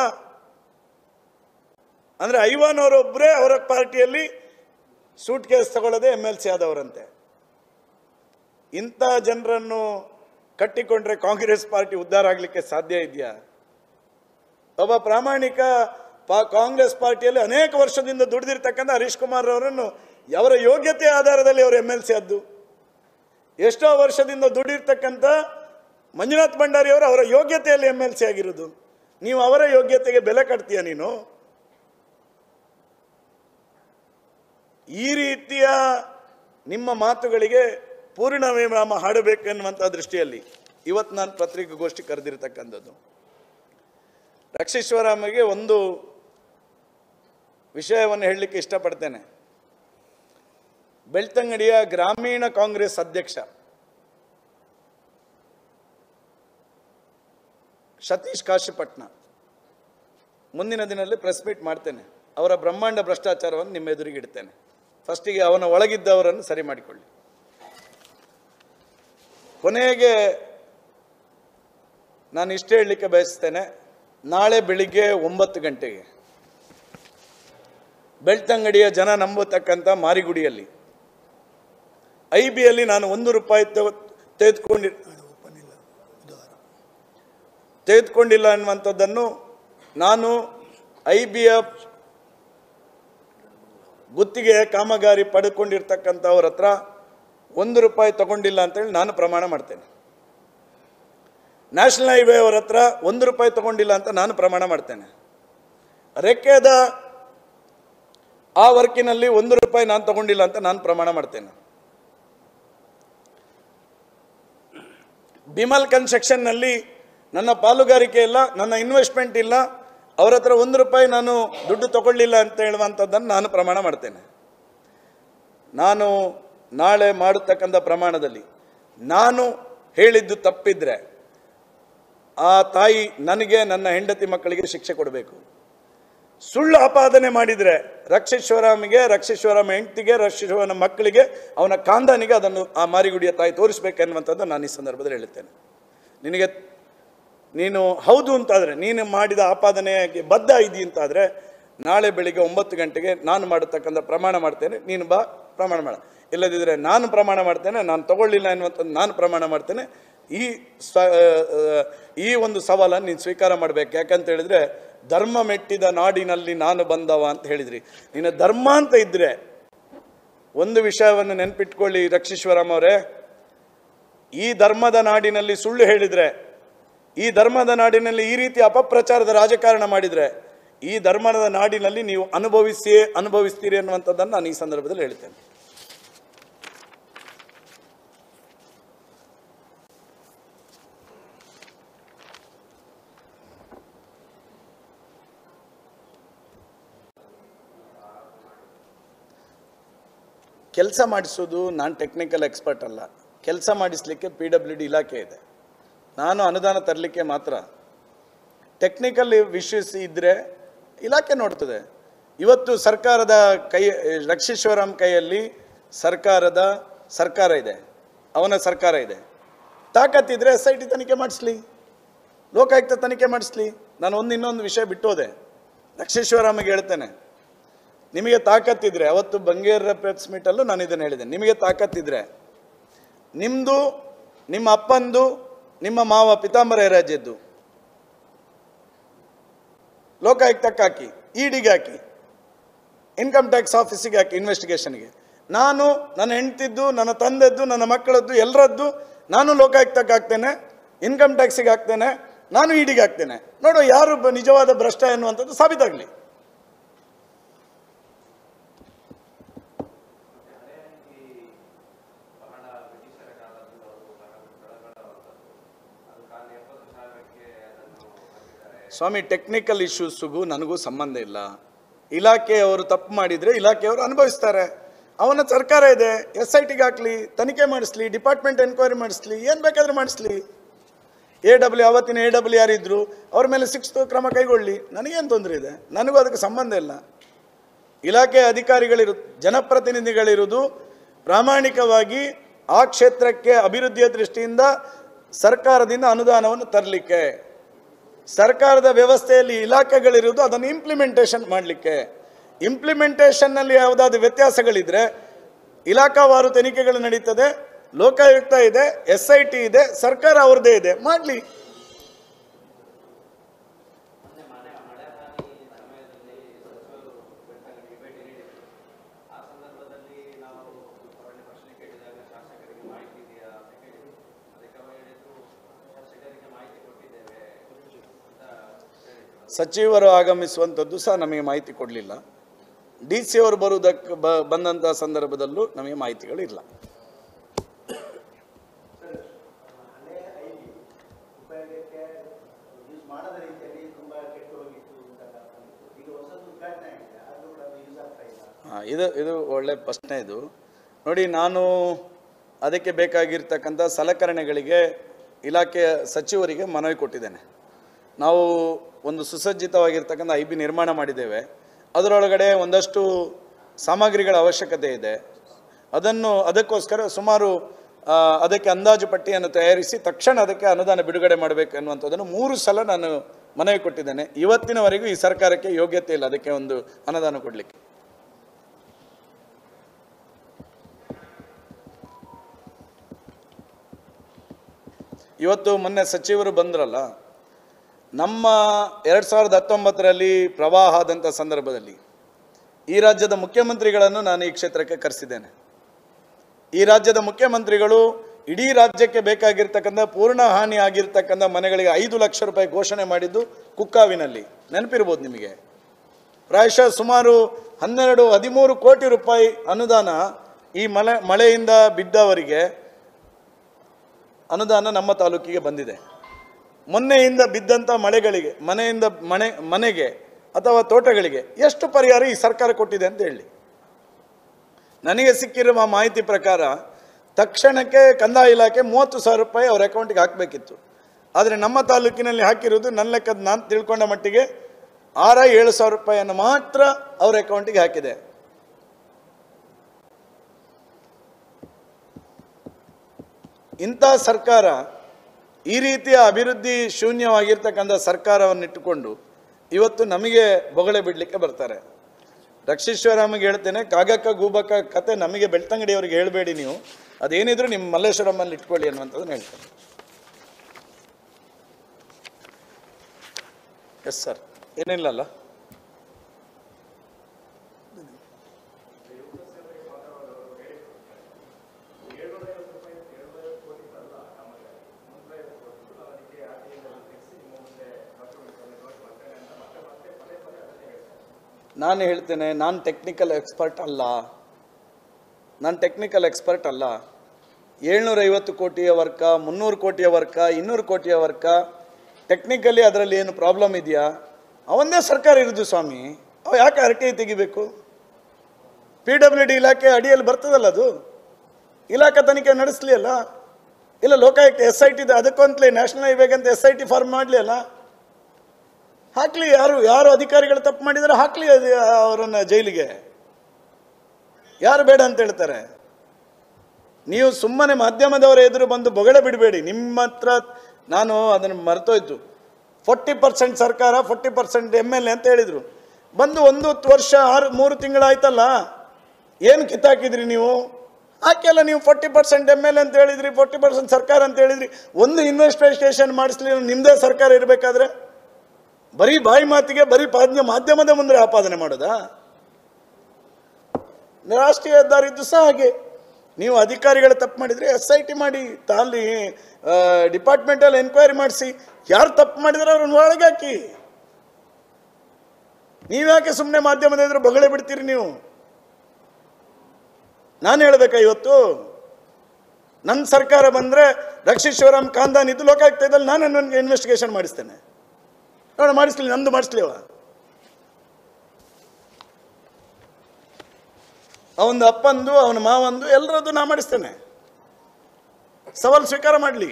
ಅಂದ್ರೆ ಐವಾನ್ ಅವರೊಬ್ಬರೇ ಅವರ ಪಾರ್ಟಿಯಲ್ಲಿ ಸೂಟ್ ಕೇಸ್ ತಗೊಳ್ಳದೆ ಎಮ್ ಎಲ್ ಸಿ ಆದವರಂತೆ ಇಂಥ ಜನರನ್ನು ಕಟ್ಟಿಕೊಂಡ್ರೆ ಕಾಂಗ್ರೆಸ್ ಪಾರ್ಟಿ ಉದ್ಧಾರ ಆಗಲಿಕ್ಕೆ ಸಾಧ್ಯ ಇದೆಯಾ ಒಬ್ಬ ಪ್ರಾಮಾಣಿಕ ಪಾ ಕಾಂಗ್ರೆಸ್ ಪಾರ್ಟಿಯಲ್ಲಿ ಅನೇಕ ವರ್ಷದಿಂದ ದುಡಿದಿರ್ತಕ್ಕಂಥ ಹರೀಶ್ ಕುಮಾರ್ ಅವರನ್ನು ಅವರ ಯೋಗ್ಯತೆ ಆಧಾರದಲ್ಲಿ ಅವರು ಎಮ್ ಎಲ್ ಸಿ ಆದ್ದು ಎಷ್ಟೋ ವರ್ಷದಿಂದ ದುಡಿರ್ತಕ್ಕಂಥ ಮಂಜುನಾಥ್ ಭಂಡಾರಿ ಅವರು ಅವರ ಯೋಗ್ಯತೆಯಲ್ಲಿ ಎಮ್ ಎಲ್ ಸಿ ಆಗಿರೋದು ನೀವು ಅವರ ಯೋಗ್ಯತೆಗೆ ಬೆಲೆ ಕಟ್ತೀಯ ನೀನು ಈ ರೀತಿಯ ನಿಮ್ಮ ಮಾತುಗಳಿಗೆ ಪೂರ್ಣ ವಿರಾಮ ಹಾಡಬೇಕೆನ್ನುವಂಥ ದೃಷ್ಟಿಯಲ್ಲಿ ಇವತ್ತು ನಾನು ಪತ್ರಿಕಾಗೋಷ್ಠಿ ಕರೆದಿರ್ತಕ್ಕಂಥದ್ದು ರಕ್ಷೀಶ್ವರಾಮಗೆ ಒಂದು ವಿಷಯವನ್ನು ಹೇಳಲಿಕ್ಕೆ ಇಷ್ಟಪಡ್ತೇನೆ ಬೆಳ್ತಂಗಡಿಯ ಗ್ರಾಮೀಣ ಕಾಂಗ್ರೆಸ್ ಅಧ್ಯಕ್ಷ ಸತೀಶ್ ಕಾಶಿಪಟ್ನ ಮುಂದಿನ ದಿನದಲ್ಲಿ ಪ್ರೆಸ್ ಮೀಟ್ ಮಾಡ್ತೇನೆ ಅವರ ಬ್ರಹ್ಮಾಂಡ ಭ್ರಷ್ಟಾಚಾರವನ್ನು ನಿಮ್ಮ ಎದುರಿಗೆ ಇಡ್ತೇನೆ ಫಸ್ಟಿಗೆ ಅವನ ಒಳಗಿದ್ದವರನ್ನು ಸರಿ ಮಾಡಿಕೊಳ್ಳಿ ಕೊನೆಗೆ ನಾನು ಇಷ್ಟ ಹೇಳಲಿಕ್ಕೆ ಬಯಸ್ತೇನೆ ನಾಳೆ ಬೆಳಿಗ್ಗೆ ಒಂಬತ್ತು ಗಂಟೆಗೆ ಬೆಳ್ತಂಗಡಿಯ ಜನ ನಂಬತಕ್ಕಂಥ ಮಾರಿಗುಡಿಯಲ್ಲಿ ಐ ಬಿಯಲ್ಲಿ ನಾನು ಒಂದು ರೂಪಾಯಿ ತೆಗೆ- ತೆಗೆದುಕೊಂಡಿ ತೆಗೆದುಕೊಂಡಿಲ್ಲ ಅನ್ನುವಂಥದ್ದನ್ನು ನಾನು ಐ ಬಿಯ ಗುತ್ತಿಗೆ ಕಾಮಗಾರಿ ಪಡ್ಕೊಂಡಿರ್ತಕ್ಕಂಥವ್ರ ಹತ್ರ ಒಂದು ರೂಪಾಯಿ ತಗೊಂಡಿಲ್ಲ ಅಂತೇಳಿ ನಾನು ಪ್ರಮಾಣ ಮಾಡ್ತೇನೆ ನ್ಯಾಷನಲ್ ಹೈವೇ ಅವರ ಹತ್ರ ಒಂದು ರೂಪಾಯಿ ತಗೊಂಡಿಲ್ಲ ಅಂತ ನಾನು ಪ್ರಮಾಣ ಮಾಡ್ತೇನೆ ರೆಕ್ಕೆದ ಆ ವರ್ಕಿನಲ್ಲಿ ಒಂದು ರೂಪಾಯಿ ನಾನು ತಗೊಂಡಿಲ್ಲ ಅಂತ ನಾನು ಪ್ರಮಾಣ ಮಾಡ್ತೇನೆ ಬಿಮಲ್ ಕನ್ಸ್ಟ್ರಕ್ಷನ್ನಲ್ಲಿ ನನ್ನ ಪಾಲುಗಾರಿಕೆ ಇಲ್ಲ ನನ್ನ ಇನ್ವೆಸ್ಟ್ಮೆಂಟ್ ಇಲ್ಲ ಅವ್ರ ಹತ್ರ ಒಂದು ರೂಪಾಯಿ ನಾನು ದುಡ್ಡು ತಗೊಳ್ಳಿಲ್ಲ ಅಂತ ಹೇಳುವಂಥದ್ದನ್ನು ನಾನು ಪ್ರಮಾಣ ಮಾಡ್ತೇನೆ ನಾನು ನಾಳೆ ಮಾಡತಕ್ಕಂಥ ಪ್ರಮಾಣದಲ್ಲಿ ನಾನು ಹೇಳಿದ್ದು ತಪ್ಪಿದ್ರೆ ಆ ತಾಯಿ ನನಗೆ ನನ್ನ ಹೆಂಡತಿ ಮಕ್ಕಳಿಗೆ ಶಿಕ್ಷೆ ಕೊಡಬೇಕು ಸುಳ್ಳು ಆಪಾದನೆ ಮಾಡಿದರೆ ರಕ್ಷೇಶ್ವರಾಮಿಗೆ ರಕ್ಷೇಶ್ವರಮ್ಮ ಹೆಂಡತಿಗೆ ರಕ್ಷೇಶ್ವರನ ಮಕ್ಕಳಿಗೆ ಅವನ ಕಾಂದಾನಿಗೆ ಅದನ್ನು ಆ ಮಾರಿಗುಡಿಯ ತಾಯಿ ತೋರಿಸ್ಬೇಕೆನ್ನುವಂಥದ್ದು ನಾನು ಈ ಸಂದರ್ಭದಲ್ಲಿ ಹೇಳುತ್ತೇನೆ ನಿನಗೆ ನೀನು ಹೌದು ಅಂತಾದರೆ ನೀನು ಮಾಡಿದ ಆಪಾದನೆಗೆ ಬದ್ಧ ಇದ್ದಿ ಅಂತಾದರೆ ನಾಳೆ ಬೆಳಿಗ್ಗೆ ಒಂಬತ್ತು ಗಂಟೆಗೆ ನಾನು ಮಾಡತಕ್ಕಂಥ ಪ್ರಮಾಣ ಮಾಡ್ತೇನೆ ನೀನು ಬಾ ಪ್ರಮಾಣ ಮಾಡ ಇಲ್ಲದಿದ್ದರೆ ನಾನು ಪ್ರಮಾಣ ಮಾಡ್ತೇನೆ ನಾನು ತಗೊಳ್ಳಿಲ್ಲ ಎನ್ನುವಂಥದ್ದು ನಾನು ಪ್ರಮಾಣ ಮಾಡ್ತೇನೆ ಈ ಸ ಆ, ಈ ಒಂದು ಸವಾಲನ್ನು ನೀನು ಸ್ವೀಕಾರ ಮಾಡಬೇಕು ಯಾಕಂತ ಹೇಳಿದ್ರೆ ಧರ್ಮ ಮೆಟ್ಟಿದ ನಾಡಿನಲ್ಲಿ ನಾನು ಬಂದವ ಅಂತ ಹೇಳಿದ್ರಿ ನಿನ್ನ ಧರ್ಮ ಅಂತ ಇದ್ದರೆ ಒಂದು ವಿಷಯವನ್ನು ನೆನ್ಪಿಟ್ಕೊಳ್ಳಿ ರಕ್ಷೀಶ್ವರಮ್ಮ ಅವರೇ ಈ ಧರ್ಮದ ನಾಡಿನಲ್ಲಿ ಸುಳ್ಳು ಹೇಳಿದರೆ ಈ ಧರ್ಮದ ನಾಡಿನಲ್ಲಿ ಈ ರೀತಿ ಅಪಪ್ರಚಾರದ ರಾಜಕಾರಣ ಮಾಡಿದರೆ ಈ ಧರ್ಮದ ನಾಡಿನಲ್ಲಿ ನೀವು ಅನುಭವಿಸಿಯೇ ಅನುಭವಿಸ್ತೀರಿ ಅನ್ನುವಂಥದ್ದನ್ನು ನಾನು ಈ ಸಂದರ್ಭದಲ್ಲಿ ಹೇಳ್ತೇನೆ ಕೆಲಸ ಮಾಡಿಸೋದು ನಾನು ಟೆಕ್ನಿಕಲ್ ಎಕ್ಸ್ಪರ್ಟ್ ಅಲ್ಲ ಕೆಲಸ ಮಾಡಿಸಲಿಕ್ಕೆ ಪಿ ಡಬ್ಲ್ಯೂ ಡಿ ಇಲಾಖೆ ಇದೆ ನಾನು ಅನುದಾನ ತರಲಿಕ್ಕೆ ಮಾತ್ರ ಟೆಕ್ನಿಕಲ್ ವಿಷಯಸ್ ಇದ್ದರೆ ಇಲಾಖೆ ನೋಡ್ತದೆ ಇವತ್ತು ಸರ್ಕಾರದ ಕೈ ರಕ್ಷೀಶ್ವರಂ ಕೈಯಲ್ಲಿ ಸರ್ಕಾರದ ಸರ್ಕಾರ ಇದೆ ಅವನ ಸರ್ಕಾರ ಇದೆ ತಾಕತ್ತಿದ್ರೆ ಎಸ್ ಐ ಟಿ ತನಿಖೆ ಮಾಡಿಸ್ಲಿ ಲೋಕಾಯುಕ್ತ ತನಿಖೆ ಮಾಡಿಸ್ಲಿ ನಾನು ಒಂದು ಇನ್ನೊಂದು ವಿಷಯ ಬಿಟ್ಟೋದೆ ರಕ್ಷೇಶ್ವರಾಮಿಗೆ ಹೇಳ್ತೇನೆ ನಿಮಗೆ ತಾಕತ್ತಿದ್ರೆ ಅವತ್ತು ಬಂಗೇರ ಪ್ರೆಸ್ ಮೀಟಲ್ಲೂ ನಾನು ಇದನ್ನು ಹೇಳಿದೆ ನಿಮಗೆ ತಾಕತ್ತಿದ್ರೆ ನಿಮ್ಮದು ನಿಮ್ಮ ಅಪ್ಪಂದು ನಿಮ್ಮ ಮಾವ ಪಿತಾಂಬರ ರಾಜ್ಯದ್ದು ಲೋಕಾಯುಕ್ತಕ್ಕೆ ಹಾಕಿ ಇಡಿಗೆ ಹಾಕಿ ಇನ್ಕಮ್ ಟ್ಯಾಕ್ಸ್ ಆಫೀಸಿಗೆ ಹಾಕಿ ಇನ್ವೆಸ್ಟಿಗೇಷನ್ಗೆ ನಾನು ನನ್ನ ಹೆಂಡ್ತಿದ್ದು ನನ್ನ ತಂದೆದ್ದು ನನ್ನ ಮಕ್ಕಳದ್ದು ಎಲ್ಲರದ್ದು ನಾನು ಲೋಕಾಯುಕ್ತಕ್ಕೆ ಹಾಕ್ತೇನೆ ಇನ್ಕಮ್ ಟ್ಯಾಕ್ಸಿಗೆ ಹಾಕ್ತೇನೆ ನಾನು ಇಡಿಗೆ ಹಾಕ್ತೇನೆ ನೋಡು ಯಾರು ಬ- ನಿಜವಾದ ಭ್ರಷ್ಟ ಎನ್ನುವಂಥದ್ದು ಸಾಬೀತಾಗಲಿ ಸ್ವಾಮಿ ಟೆಕ್ನಿಕಲ್ ಇಶ್ಯೂಸ್ಗೂ ನನಗೂ ಸಂಬಂಧ ಇಲ್ಲ ಇಲಾಖೆಯವರು ತಪ್ಪು ಮಾಡಿದರೆ ಇಲಾಖೆಯವರು ಅನುಭವಿಸ್ತಾರೆ ಅವನ ಸರ್ಕಾರ ಇದೆ ಎಸ್ ಐ ಟಿಗೆ ಹಾಕ್ಲಿ ತನಿಖೆ ಮಾಡಿಸ್ಲಿ ಡಿಪಾರ್ಟ್ಮೆಂಟ್ ಎನ್ಕ್ವೈರಿ ಮಾಡಿಸ್ಲಿ ಏನು ಬೇಕಾದ್ರೆ ಮಾಡಿಸ್ಲಿ ಎ ಡಬ್ಲ್ಯೂ ಅವತ್ತಿನ ಎ ಡಬ್ಲ್ಯೂ ಯಾರಿದ್ರು ಅವ್ರ ಮೇಲೆ ಶಿಕ್ಷಿತ ಕ್ರಮ ಕೈಗೊಳ್ಳಿ ನನಗೇನು ತೊಂದರೆ ಇದೆ ನನಗೂ ಅದಕ್ಕೆ ಸಂಬಂಧ ಇಲ್ಲ ಇಲಾಖೆ ಅಧಿಕಾರಿಗಳಿರು ಜನಪ್ರತಿನಿಧಿಗಳಿರುವುದು ಪ್ರಾಮಾಣಿಕವಾಗಿ ಆ ಕ್ಷೇತ್ರಕ್ಕೆ ಅಭಿವೃದ್ಧಿಯ ದೃಷ್ಟಿಯಿಂದ ಸರ್ಕಾರದಿಂದ ಅನುದಾನವನ್ನು ತರಲಿಕ್ಕೆ ಸರ್ಕಾರದ ವ್ಯವಸ್ಥೆಯಲ್ಲಿ ಇಲಾಖೆಗಳಿರುವುದು ಅದನ್ನು ಇಂಪ್ಲಿಮೆಂಟೇಷನ್ ಮಾಡಲಿಕ್ಕೆ ಇಂಪ್ಲಿಮೆಂಟೇಷನ್ನಲ್ಲಿ ಯಾವುದಾದ್ರು ವ್ಯತ್ಯಾಸಗಳಿದ್ರೆ ಇಲಾಖಾವಾರು ತನಿಖೆಗಳು ನಡೀತದೆ ಲೋಕಾಯುಕ್ತ ಇದೆ ಎಸ್ ಐ ಟಿ ಇದೆ ಸರ್ಕಾರ ಅವ್ರದ್ದೇ ಇದೆ ಮಾಡಲಿ ಸಚಿವರು ಆಗಮಿಸುವಂಥದ್ದು ಸಹ ನಮಗೆ ಮಾಹಿತಿ ಕೊಡಲಿಲ್ಲ ಡಿ ಸಿ ಅವರು ಬರುವುದಕ್ಕೆ ಬ ಬಂದಂಥ ಸಂದರ್ಭದಲ್ಲೂ ನಮಗೆ ಮಾಹಿತಿಗಳು ಇಲ್ಲ ಹಳೆ ಐಡಿ ಉಪಯೋಗಕ್ಕೆ ಯೂಸ್ ಮಾಡದ ರೀತಿಯಲ್ಲಿ ತುಂಬ ಕೆಟ್ಟು ಹೋಗಿತ್ತು ಅಂತ ಬಂದಿತ್ತು. ಈಗ ಹೊಸದು ಉದ್ಘಾಟನೆ ಆಗಿದೆ ಅದು ಕೂಡ ಯೂಸ್ ಆಗ್ತಾ ಇಲ್ಲ ಆ, ಇದು ಇದು ಒಳ್ಳೆ ಪ್ರಶ್ನೆ ಇದು ನೋಡಿ ನಾನು ಅದಕ್ಕೆ ಬೇಕಾಗಿರ್ತಕ್ಕಂಥ ಸಲಕರಣೆಗಳಿಗೆ ಇಲಾಖೆಯ ಸಚಿವರಿಗೆ ಮನವಿ ಕೊಟ್ಟಿದ್ದೇನೆ ನಾವು ಒಂದು ಸುಸಜ್ಜಿತವಾಗಿರ್ತಕ್ಕಂಥ ಐ ಬಿ ನಿರ್ಮಾಣ ಮಾಡಿದ್ದೇವೆ ಅದರೊಳಗಡೆ ಒಂದಷ್ಟು ಸಾಮಗ್ರಿಗಳ ಅವಶ್ಯಕತೆ ಇದೆ ಅದನ್ನು ಅದಕ್ಕೋಸ್ಕರ ಸುಮಾರು ಆ, ಅದಕ್ಕೆ ಅಂದಾಜು ಪಟ್ಟಿಯನ್ನು ತಯಾರಿಸಿ ತಕ್ಷಣ ಅದಕ್ಕೆ ಅನುದಾನ ಬಿಡುಗಡೆ ಮಾಡಬೇಕು ಅನ್ನುವಂಥದ್ದನ್ನು ಮೂರು ಸಲ ನಾನು ಮನವಿ ಕೊಟ್ಟಿದ್ದೇನೆ ಇವತ್ತಿನವರೆಗೂ ಈ ಸರ್ಕಾರಕ್ಕೆ ಯೋಗ್ಯತೆ ಇಲ್ಲ ಅದಕ್ಕೆ ಒಂದು ಅನುದಾನ ಕೊಡಲಿಕ್ಕೆ ಇವತ್ತು ಮೊನ್ನೆ ಸಚಿವರು ಬಂದ್ರಲ್ಲ ನಮ್ಮ ಎರಡು ಸಾವಿರದ ಹತ್ತೊಂಬತ್ತರಲ್ಲಿ ಪ್ರವಾಹ ಆದಂಥ ಸಂದರ್ಭದಲ್ಲಿ ಈ ರಾಜ್ಯದ ಮುಖ್ಯಮಂತ್ರಿಗಳನ್ನು ನಾನು ಈ ಕ್ಷೇತ್ರಕ್ಕೆ ಕರೆಸಿದ್ದೇನೆ ಈ ರಾಜ್ಯದ ಮುಖ್ಯಮಂತ್ರಿಗಳು ಇಡೀ ರಾಜ್ಯಕ್ಕೆ ಬೇಕಾಗಿರ್ತಕ್ಕಂಥ ಪೂರ್ಣ ಹಾನಿ ಆಗಿರ್ತಕ್ಕಂಥ ಮನೆಗಳಿಗೆ ಐದು ಲಕ್ಷ ರೂಪಾಯಿ ಘೋಷಣೆ ಮಾಡಿದ್ದು ಕುಕ್ಕಾವಿನಲ್ಲಿ ನೆನಪಿರ್ಬೋದು ನಿಮಗೆ ಪ್ರಾಯಶಃ ಸುಮಾರು ಹನ್ನೆರಡು ಹದಿಮೂರು ಕೋಟಿ ರೂಪಾಯಿ ಅನುದಾನ ಈ ಮಳೆ ಮಳೆಯಿಂದ ಬಿದ್ದವರಿಗೆ ಅನುದಾನ ನಮ್ಮ ತಾಲೂಕಿಗೆ ಬಂದಿದೆ ಮೊನ್ನೆಯಿಂದ ಬಿದ್ದಂಥ ಮಳೆಗಳಿಗೆ ಮನೆಯಿಂದ ಮನೆ ಮನೆಗೆ ಅಥವಾ ತೋಟಗಳಿಗೆ ಎಷ್ಟು ಪರಿಹಾರ ಈ ಸರ್ಕಾರ ಕೊಟ್ಟಿದೆ ಅಂತ ಹೇಳಿ ನನಗೆ ಸಿಕ್ಕಿರುವ ಮಾಹಿತಿ ಪ್ರಕಾರ ತಕ್ಷಣಕ್ಕೆ ಕಂದಾಯ ಇಲಾಖೆ ಮೂವತ್ತು ಸಾವಿರ ರೂಪಾಯಿ ಅವ್ರ ಅಕೌಂಟಿಗೆ ಹಾಕಬೇಕಿತ್ತು ಆದರೆ ನಮ್ಮ ತಾಲೂಕಿನಲ್ಲಿ ಹಾಕಿರೋದು ನನ್ನ ಲೆಕ್ಕದ ನಾನು ತಿಳ್ಕೊಂಡ ಮಟ್ಟಿಗೆ ಆರ ಏಳು ಸಾವಿರ ರೂಪಾಯಿಯನ್ನು ಮಾತ್ರ ಅವ್ರ ಅಕೌಂಟಿಗೆ ಹಾಕಿದೆ ಇಂಥ ಸರ್ಕಾರ ಈ ರೀತಿಯ ಅಭಿವೃದ್ಧಿ ಶೂನ್ಯವಾಗಿರ್ತಕ್ಕಂಥ ಸರ್ಕಾರವನ್ನಿಟ್ಟುಕೊಂಡು ಇವತ್ತು ನಮಗೆ ಬೊಗಳೆ ಬಿಡಲಿಕ್ಕೆ ಬರ್ತಾರೆ ರಕ್ಷೀಶ್ವರಾಮಿಗೆ ಹೇಳ್ತೇನೆ ಕಾಗಕ್ಕ ಗೂಬಕ್ಕ ಕತೆ ನಮಗೆ ಬೆಳ್ತಂಗಡಿಯವರಿಗೆ ಹೇಳಬೇಡಿ ನೀವು ಅದೇನಿದ್ರು ನಿಮ್ಮ ಮಲ್ಲೇಶ್ವರಮ್ಮಲ್ಲಿ ಇಟ್ಕೊಳ್ಳಿ ಅನ್ನುವಂಥದ್ದನ್ನು ಹೇಳ್ತೇನೆ ಎಸ್ ಸರ್ ಏನಿಲ್ಲಲ್ಲ ನಾನು ಹೇಳ್ತೇನೆ ನಾನು ಟೆಕ್ನಿಕಲ್ ಎಕ್ಸ್ಪರ್ಟ್ ಅಲ್ಲ ನಾನು ಟೆಕ್ನಿಕಲ್ ಎಕ್ಸ್ಪರ್ಟ್ ಅಲ್ಲ ಏಳ್ನೂರೈವತ್ತು ಕೋಟಿಯ ವರ್ಕ ಮುನ್ನೂರು ಕೋಟಿಯ ವರ್ಕ ಇನ್ನೂರು ಕೋಟಿಯ ವರ್ಕ ಟೆಕ್ನಿಕಲಿ ಅದರಲ್ಲಿ ಏನು ಪ್ರಾಬ್ಲಮ್ ಇದೆಯಾ ಅವನ್ನೇ ಸರ್ಕಾರ ಇರೋದು ಸ್ವಾಮಿ ಅವ ಯಾಕೆ ಆರ್ ಟಿ ಐ ತೆಗಿಬೇಕು ಪಿ ಡಬ್ಲ್ಯೂ ಡಿ ಇಲಾಖೆ ಅಡಿಯಲ್ಲಿ ಬರ್ತದಲ್ಲ ಅದು ಇಲಾಖೆ ತನಿಖೆ ನಡೆಸಲಿ ಅಲ್ಲ ಇಲ್ಲ ಲೋಕಾಯುಕ್ತ ಎಸ್ ಐ ಟಿ ಅದಕ್ಕಂತಲೇ ನ್ಯಾಷನಲ್ ಹೈವೇಗೆ ಅಂತ ಎಸ್ ಐ ಟಿ ಫಾರ್ಮ್ ಮಾಡಲಿ ಅಲ್ಲ ಹಾಕ್ಲಿ ಯಾರು ಯಾರು ಅಧಿಕಾರಿಗಳು ತಪ್ಪು ಮಾಡಿದರೆ ಹಾಕ್ಲಿ ಅದು ಅವರನ್ನು ಜೈಲಿಗೆ ಯಾರು ಬೇಡ ಅಂತ ಹೇಳ್ತಾರೆ ನೀವು ಸುಮ್ಮನೆ ಮಾಧ್ಯಮದವರ ಎದುರು ಬಂದು ಬೊಗಳೆ ಬಿಡಬೇಡಿ ನಿಮ್ಮ ಹತ್ರ ನಾನು ಅದನ್ನು ಮರ್ತೋಯ್ತು ಫೋರ್ಟಿ ಪರ್ಸೆಂಟ್ ಸರ್ಕಾರ forty percent M L A ಅಂತ ಹೇಳಿದರು ಬಂದು ಒಂದು ವರ್ಷ ಆರು ಮೂರು ತಿಂಗಳಾಯ್ತಲ್ಲ ಏನು ಕಿತ್ತಾಕಿದ್ರಿ ನೀವು ಹಾಕೆಲ್ಲ ನೀವು forty percent M L A ಅಂತ ಹೇಳಿದ್ರಿ ಫೋರ್ಟಿ ಪರ್ಸೆಂಟ್ ಸರ್ಕಾರ ಅಂತ ಹೇಳಿದ್ರಿ ಒಂದು ಇನ್ವೆಸ್ಟಿಗೇಷನ್ ಮಾಡಿಸ್ಲಿ ನಿಮ್ಮದೇ ಸರ್ಕಾರ ಇರಬೇಕಾದ್ರೆ ಬರೀ ಬಾಯಿ ಮಾತಿಗೆ ಬರೀ ಪಾದ್ಯ ಮಾಧ್ಯಮದ ಮುಂದೆ ಆಪಾದನೆ ಮಾಡೋದಾ ರಾಷ್ಟ್ರೀಯ ಹೆದ್ದಾರಿ ಇದ್ದು ಸಹ ಹಾಗೆ ನೀವು ಅಧಿಕಾರಿಗಳು ತಪ್ಪು ಮಾಡಿದರೆ ಎಸ್ ಐ ಟಿ ಮಾಡಿ ತಾಲಿ ಡಿಪಾರ್ಟ್ಮೆಂಟಲ್ಲಿ ಎನ್ಕ್ವೈರಿ ಮಾಡಿಸಿ ಯಾರು ತಪ್ಪು ಮಾಡಿದ್ರೆ ಅವ್ರನ್ನ ಒಳಗೆ ಹಾಕಿ ನೀವ್ಯಾಕೆ ಸುಮ್ಮನೆ ಮಾಧ್ಯಮದ ಎದುರು ಬೊಗಳೆ ಬಿಡ್ತೀರಿ ನೀವು ನಾನು ಹೇಳ್ಬೇಕಾ ಇವತ್ತು ನನ್ನ ಸರ್ಕಾರ ಬಂದರೆ ರಕ್ಷೀಶ್ವರಂ ಖಾನ್ದಾನ್ ಇದು ಲೋಕಾಯುಕ್ತದಲ್ಲಿ ನಾನು ನನಗೆ ಇನ್ವೆಸ್ಟಿಗೇಷನ್ ಮಾಡಿಸ್ತೇನೆ ನೋಡ ಮಾಡಿಸ್ಲಿ ನಂದು ಮಾಡಿಸ್ಲಿವ ಅವನ ಅಪ್ಪಂದು ಅವನ ಮಾವಂದು ಎಲ್ಲರದ್ದು ನಾ ಮಾಡಿಸ್ತೇನೆ ಸವಾಲು ಸ್ವೀಕಾರ ಮಾಡಲಿ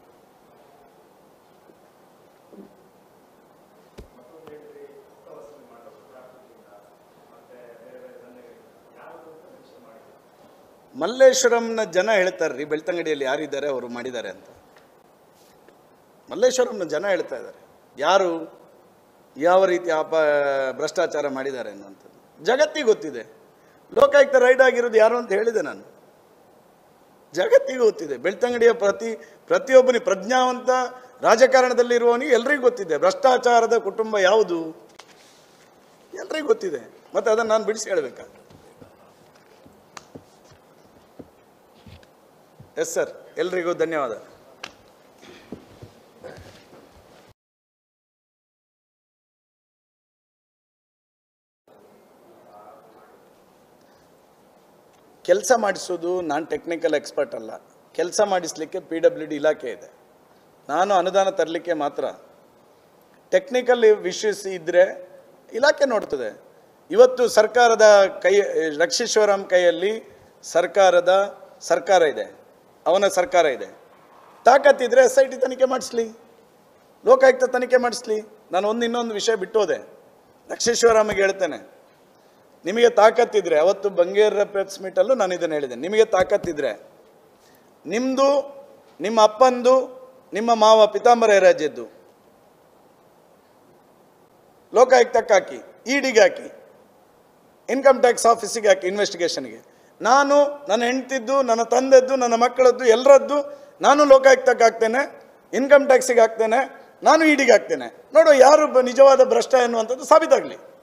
ಮಲ್ಲೇಶ್ವರಂನ ಜನ ಹೇಳ್ತಾರೆ ರೀ ಬೆಳ್ತಂಗಡಿಯಲ್ಲಿ ಯಾರಿದ್ದಾರೆ ಅವರು ಮಾಡಿದ್ದಾರೆ ಅಂತ ಮಲ್ಲೇಶ್ವರಂನ ಜನ ಹೇಳ್ತಾ ಇದ್ದಾರೆ ಯಾರು ಯಾವ ರೀತಿ ಅಪ ಭ್ರಷ್ಟಾಚಾರ ಮಾಡಿದ್ದಾರೆ ಅನ್ನುವಂಥದ್ದು ಜಗತ್ತಿಗೆ ಗೊತ್ತಿದೆ ಲೋಕಾಯುಕ್ತ ರೈಡ್ ಆಗಿರೋದು ಯಾರು ಅಂತ ಹೇಳಿದೆ ನಾನು ಜಗತ್ತಿಗೆ ಗೊತ್ತಿದೆ ಬೆಳ್ತಂಗಡಿಯ ಪ್ರತಿ ಪ್ರತಿಯೊಬ್ಬನಿ ಪ್ರಜ್ಞಾವಂತ ರಾಜಕಾರಣದಲ್ಲಿರುವವನಿಗೆ ಎಲ್ರಿಗೂ ಗೊತ್ತಿದೆ ಭ್ರಷ್ಟಾಚಾರದ ಕುಟುಂಬ ಯಾವುದು ಎಲ್ರಿಗೂ ಗೊತ್ತಿದೆ ಮತ್ತೆ ಅದನ್ನು ನಾನು ಬಿಡಿಸಿ ಹೇಳ್ಬೇಕಾ ಎಸ್ ಸರ್ ಎಲ್ರಿಗೂ ಧನ್ಯವಾದ ಕೆಲಸ ಮಾಡಿಸೋದು ನಾನು ಟೆಕ್ನಿಕಲ್ ಎಕ್ಸ್ಪರ್ಟ್ ಅಲ್ಲ ಕೆಲಸ ಮಾಡಿಸ್ಲಿಕ್ಕೆ ಪಿ ಡಬ್ಲ್ಯೂ ಡಿ ಇಲಾಖೆ ಇದೆ ನಾನು ಅನುದಾನ ತರಲಿಕ್ಕೆ ಮಾತ್ರ ಟೆಕ್ನಿಕಲ್ ವಿಷಯಸ್ ಇದ್ದರೆ ಇಲಾಖೆ ನೋಡ್ತದೆ ಇವತ್ತು ಸರ್ಕಾರದ ಕೈ ರಕ್ಷೀಶ್ವರಂ ಕೈಯಲ್ಲಿ ಸರ್ಕಾರದ ಸರ್ಕಾರ ಇದೆ ಅವನ ಸರ್ಕಾರ ಇದೆ ತಾಕತ್ತಿದ್ರೆ ಎಸ್ ಐ ಟಿ ತನಿಖೆ ಮಾಡಿಸ್ಲಿ ಲೋಕಾಯುಕ್ತ ತನಿಖೆ ಮಾಡಿಸ್ಲಿ ನಾನು ಒಂದು ಇನ್ನೊಂದು ವಿಷಯ ಬಿಟ್ಟೋದೆ ರಕ್ಷೀಶ್ವರಾಮಿಗೆ ಹೇಳ್ತೇನೆ ನಿಮಗೆ ತಾಕತ್ತಿದ್ರೆ ಅವತ್ತು ಬಂಗೇರ ಪ್ರೆಸ್ ಮೀಟಲ್ಲೂ ನಾನು ಇದನ್ನು ಹೇಳಿದೆ ನಿಮಗೆ ತಾಕತ್ತಿದ್ರೆ ನಿಮ್ಮದು ನಿಮ್ಮ ಅಪ್ಪಂದು ನಿಮ್ಮ ಮಾವ ಪಿತಾಂಬರ ರಾಜ್ಯದ್ದು ಲೋಕಾಯುಕ್ತಕ್ಕೆ ಹಾಕಿ ಇಡಿಗೆ ಹಾಕಿ ಇನ್ಕಮ್ ಟ್ಯಾಕ್ಸ್ ಆಫೀಸಿಗೆ ಹಾಕಿ ಇನ್ವೆಸ್ಟಿಗೇಷನ್ಗೆ ನಾನು ನನ್ನ ಹೆಂಡ್ತಿದ್ದು ನನ್ನ ತಂದೆದ್ದು ನನ್ನ ಮಕ್ಕಳದ್ದು ಎಲ್ಲರದ್ದು ನಾನು ಲೋಕಾಯುಕ್ತಕ್ಕೆ ಹಾಕ್ತೇನೆ ಇನ್ಕಮ್ ಟ್ಯಾಕ್ಸಿಗೆ ಹಾಕ್ತೇನೆ ನಾನು ಇಡಿಗೆ ಹಾಕ್ತೇನೆ ನೋಡು ಯಾರು ಬ- ನಿಜವಾದ ಭ್ರಷ್ಟ ಎನ್ನುವಂಥದ್ದು ಸಾಬೀತಾಗಲಿ